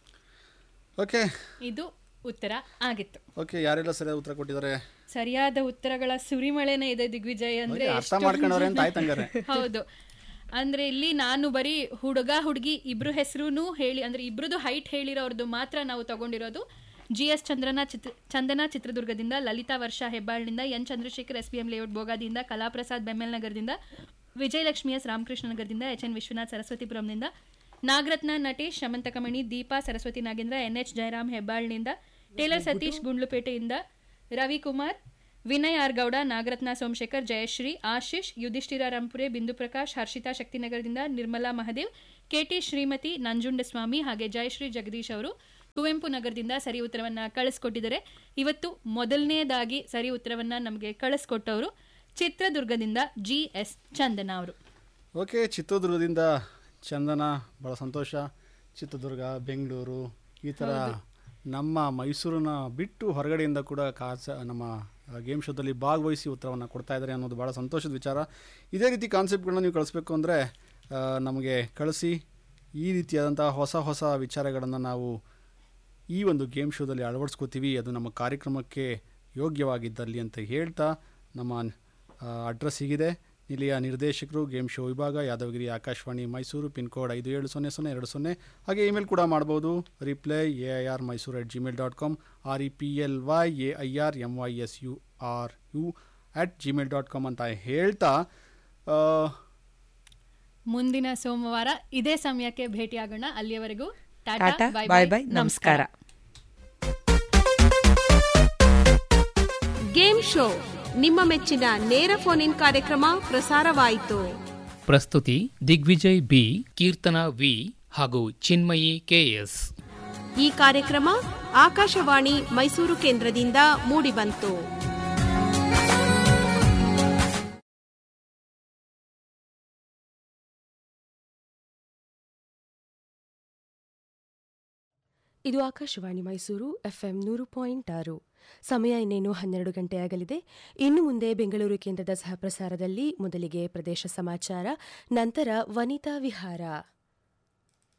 A: ಓಕೆ
F: ಇದು ಉತ್ತರ ಆಗಿತ್ತು
A: ಓಕೆ ಯಾರೆಲ್ಲ ಸರಿಯಾದ ಉತ್ತರ ಕೊಟ್ಟಿದ್ದಾರೆ
F: ಸರಿಯಾದ ಉತ್ತರಗಳ ಸುರಿಮಳೆನೇ ಇದೆ ದಿಗ್ವಿಜಯ್ ಅಂದ್ರೆ
A: ಓಕೆ, ಅರ್ಥ
F: ಎಷ್ಟೊಂದ್
A: ಮಾಡ್ಕೊಂಡವ್ರೆ ಅಂತ
F: ಜನ-
A: ಆಯ್ತು ಹಂಗಾರೆ.
F: ಹೌದು ಅಂದ್ರೆ ಇಲ್ಲಿ ನಾನು ಬರೀ ಹುಡುಗ ಹುಡುಗಿ ಇಬ್ರು ಹೆಸರು ಹೇಳಿ ಅಂದ್ರೆ ಇಬ್ರದ್ದು ಹೈಟ್ ಹೇಳಿರೋರ್ದು ಮಾತ್ರ ನಾವು ತಗೊಂಡಿರೋದು ಜಿ ಎಸ್ ಚಂದ್ರನ ಚಿತ್ರ ಚಂದನ ಚಿತ್ರದುರ್ಗದಿಂದ ಲಲಿತಾ ವರ್ಷ ಹೆಬ್ಬಾಳ್ನಿಂದ N Chandrashekar S P M layout ಬೋಗಾದಿಂದ ಕಲಾಪ್ರಸಾದ್ ಬೆಮ್ಮೆಲ್ ನಗರದಿಂದ ವಿಜಯಲಕ್ಷ್ಮಿ ಎಸ್ ರಾಮಕೃಷ್ಣ ನಗರದಿಂದ ಎಚ್ ಎನ್ ವಿಶ್ವನಾಥ್ ಸರಸ್ವತಿಪುರಂನಿಂದ ನಾಗರತ್ನ ನಟೇಶ್ ಶಮಂತಕಮಣಿ ದೀಪಾ ಸರಸ್ವತಿ ನಾಗೇಂದ್ರ ಎನ್ ಎಚ್ ಜಯರಾಮ್ ಹೆಬ್ಬಾಳ್ನಿಂದ ಟೇಲರ್ ಸತೀಶ್ ಗುಂಡ್ಲುಪೇಟೆಯಿಂದ ರವಿಕುಮಾರ್ ವಿನಯ್ ಆರ್ ಗೌಡ ನಾಗರತ್ನ ಸೋಮಶೇಖರ್ ಜಯಶ್ರೀ ಆಶೀಶ್ ಯುಧಿಷ್ಠಿರ ರಂಪುರೆ ಬಿಂದು ಪ್ರಕಾಶ್ ಹರ್ಷಿತಾ ಶಕ್ತಿನಗರದಿಂದ ನಿರ್ಮಲಾ ಮಹದೇವ್ ಕೆಟಿ ಶ್ರೀಮತಿ ನಂಜುಂಡಸ್ವಾಮಿ ಹಾಗೆ ಜಯಶ್ರೀ ಜಗದೀಶ್ ಅವರು ಕುವೆಂಪು ನಗರದಿಂದ ಸರಿ ಉತ್ತರವನ್ನ ಕಳಿಸ್ಕೊಟ್ಟಿದ್ದಾರೆ ಇವತ್ತು ಮೊದಲನೇದಾಗಿ ಸರಿ ಉತ್ತರವನ್ನ ನಮಗೆ ಕಳಿಸ್ಕೊಟ್ಟವರು ಚಿತ್ರದುರ್ಗದಿಂದ ಜಿ ಎಸ್ ಚಂದನ ಅವರು
A: ಓಕೆ ಚಿತ್ರದುರ್ಗದಿಂದ ಚಂದನ ಭಾಳ ಸಂತೋಷ ಚಿತ್ರದುರ್ಗ ಬೆಂಗಳೂರು ಈ ಥರ ನಮ್ಮ ಮೈಸೂರನ್ನ ಬಿಟ್ಟು ಹೊರಗಡೆಯಿಂದ ಕೂಡ ಕಾಸ ನಮ್ಮ ಗೇಮ್ ಶೋದಲ್ಲಿ ಭಾಗವಹಿಸಿ ಉತ್ತರವನ್ನು ಕೊಡ್ತಾ ಇದ್ದಾರೆ ಅನ್ನೋದು ಭಾಳ ಸಂತೋಷದ ವಿಚಾರ ಇದೇ ರೀತಿ ಕಾನ್ಸೆಪ್ಟ್ಗಳನ್ನ ನೀವು ಕಳಿಸ್ಬೇಕು ಅಂದರೆ ನಮಗೆ ಕಳಿಸಿ ಈ ರೀತಿಯಾದಂಥ ಹೊಸ ಹೊಸ ವಿಚಾರಗಳನ್ನು ನಾವು ಈ ಒಂದು ಗೇಮ್ ಶೋದಲ್ಲಿ ಅಳವಡಿಸ್ಕೋತೀವಿ ಅದು ನಮ್ಮ ಕಾರ್ಯಕ್ರಮಕ್ಕೆ ಯೋಗ್ಯವಾಗಿದ್ದಲ್ಲಿ ಅಂತ ಹೇಳ್ತಾ ನಮ್ಮ ಅಡ್ರೆಸ್ ಹೀಗಿದೆ ಇಲ್ಲಿಯ ನಿರ್ದೇಶಕರು ಗೇಮ್ ಶೋ ವಿಭಾಗ ಯಾದವಗಿರಿ ಆಕಾಶವಾಣಿ ಮೈಸೂರು ಪಿನ್ ಕೋಡ್ ಐದು ಏಳು ಸೊನ್ನೆ ಸೊನ್ನೆ ಎರಡು ಸೊನ್ನೆ ಹಾಗೆ ಇಮೇಲ್ ಕೂಡ ಮಾಡ್ಬೋದು reply A I R Mysuru at Gmail dot com R E P L Y A I R M Y S U R U at Gmail dot com ಅಂತ ಹೇಳ್ತಾ ಆ,
F: ಮುಂದಿನ ಸೋಮವಾರ ಇದೇ ಸಮಯಕ್ಕೆ ಭೇಟಿಯಾಗೋಣ ಅಲ್ಲಿಯವರೆಗೂ
C: ಟಾಟಾ
F: ಟಾಟಾ
C: ಬಾಯ್ ಬಾಯ್ ನಮಸ್ಕಾರ
M: ಗೇಮ್ ಶೋ ನಿಮ್ಮ ಮೆಚ್ಚಿನ ನೇರ ಫೋನ್ ಇನ್ ಕಾರ್ಯಕ್ರಮ ಪ್ರಸಾರವಾಯಿತು
N: ಪ್ರಸ್ತುತಿ ದಿಗ್ವಿಜಯ್ ಬಿ ಕೀರ್ತನಾ ವಿ ಹಾಗೂ ಚಿನ್ಮಯಿ ಕೆಎಸ್
M: ಈ ಕಾರ್ಯಕ್ರಮ ಆಕಾಶವಾಣಿ ಮೈಸೂರು ಕೇಂದ್ರದಿಂದ ಮೂಡಿಬಂತು
O: ಇದು ಆಕಾಶವಾಣಿ ಮೈಸೂರು ಎಫ್ಎಂ ನೂರು ಪಾಯಿಂಟ್ ಆರು ಸಮಯ ಇನ್ನೇನು ಹನ್ನೆರಡು ಗಂಟೆಯಾಗಲಿದೆ ಇನ್ನು ಮುಂದೆ ಬೆಂಗಳೂರು ಕೇಂದ್ರದ ಸಹಪ್ರಸಾರದಲ್ಲಿ ಮೊದಲಿಗೆ ಪ್ರದೇಶ ಸಮಾಚಾರ ನಂತರ ವನಿತಾ ವಿಹಾರ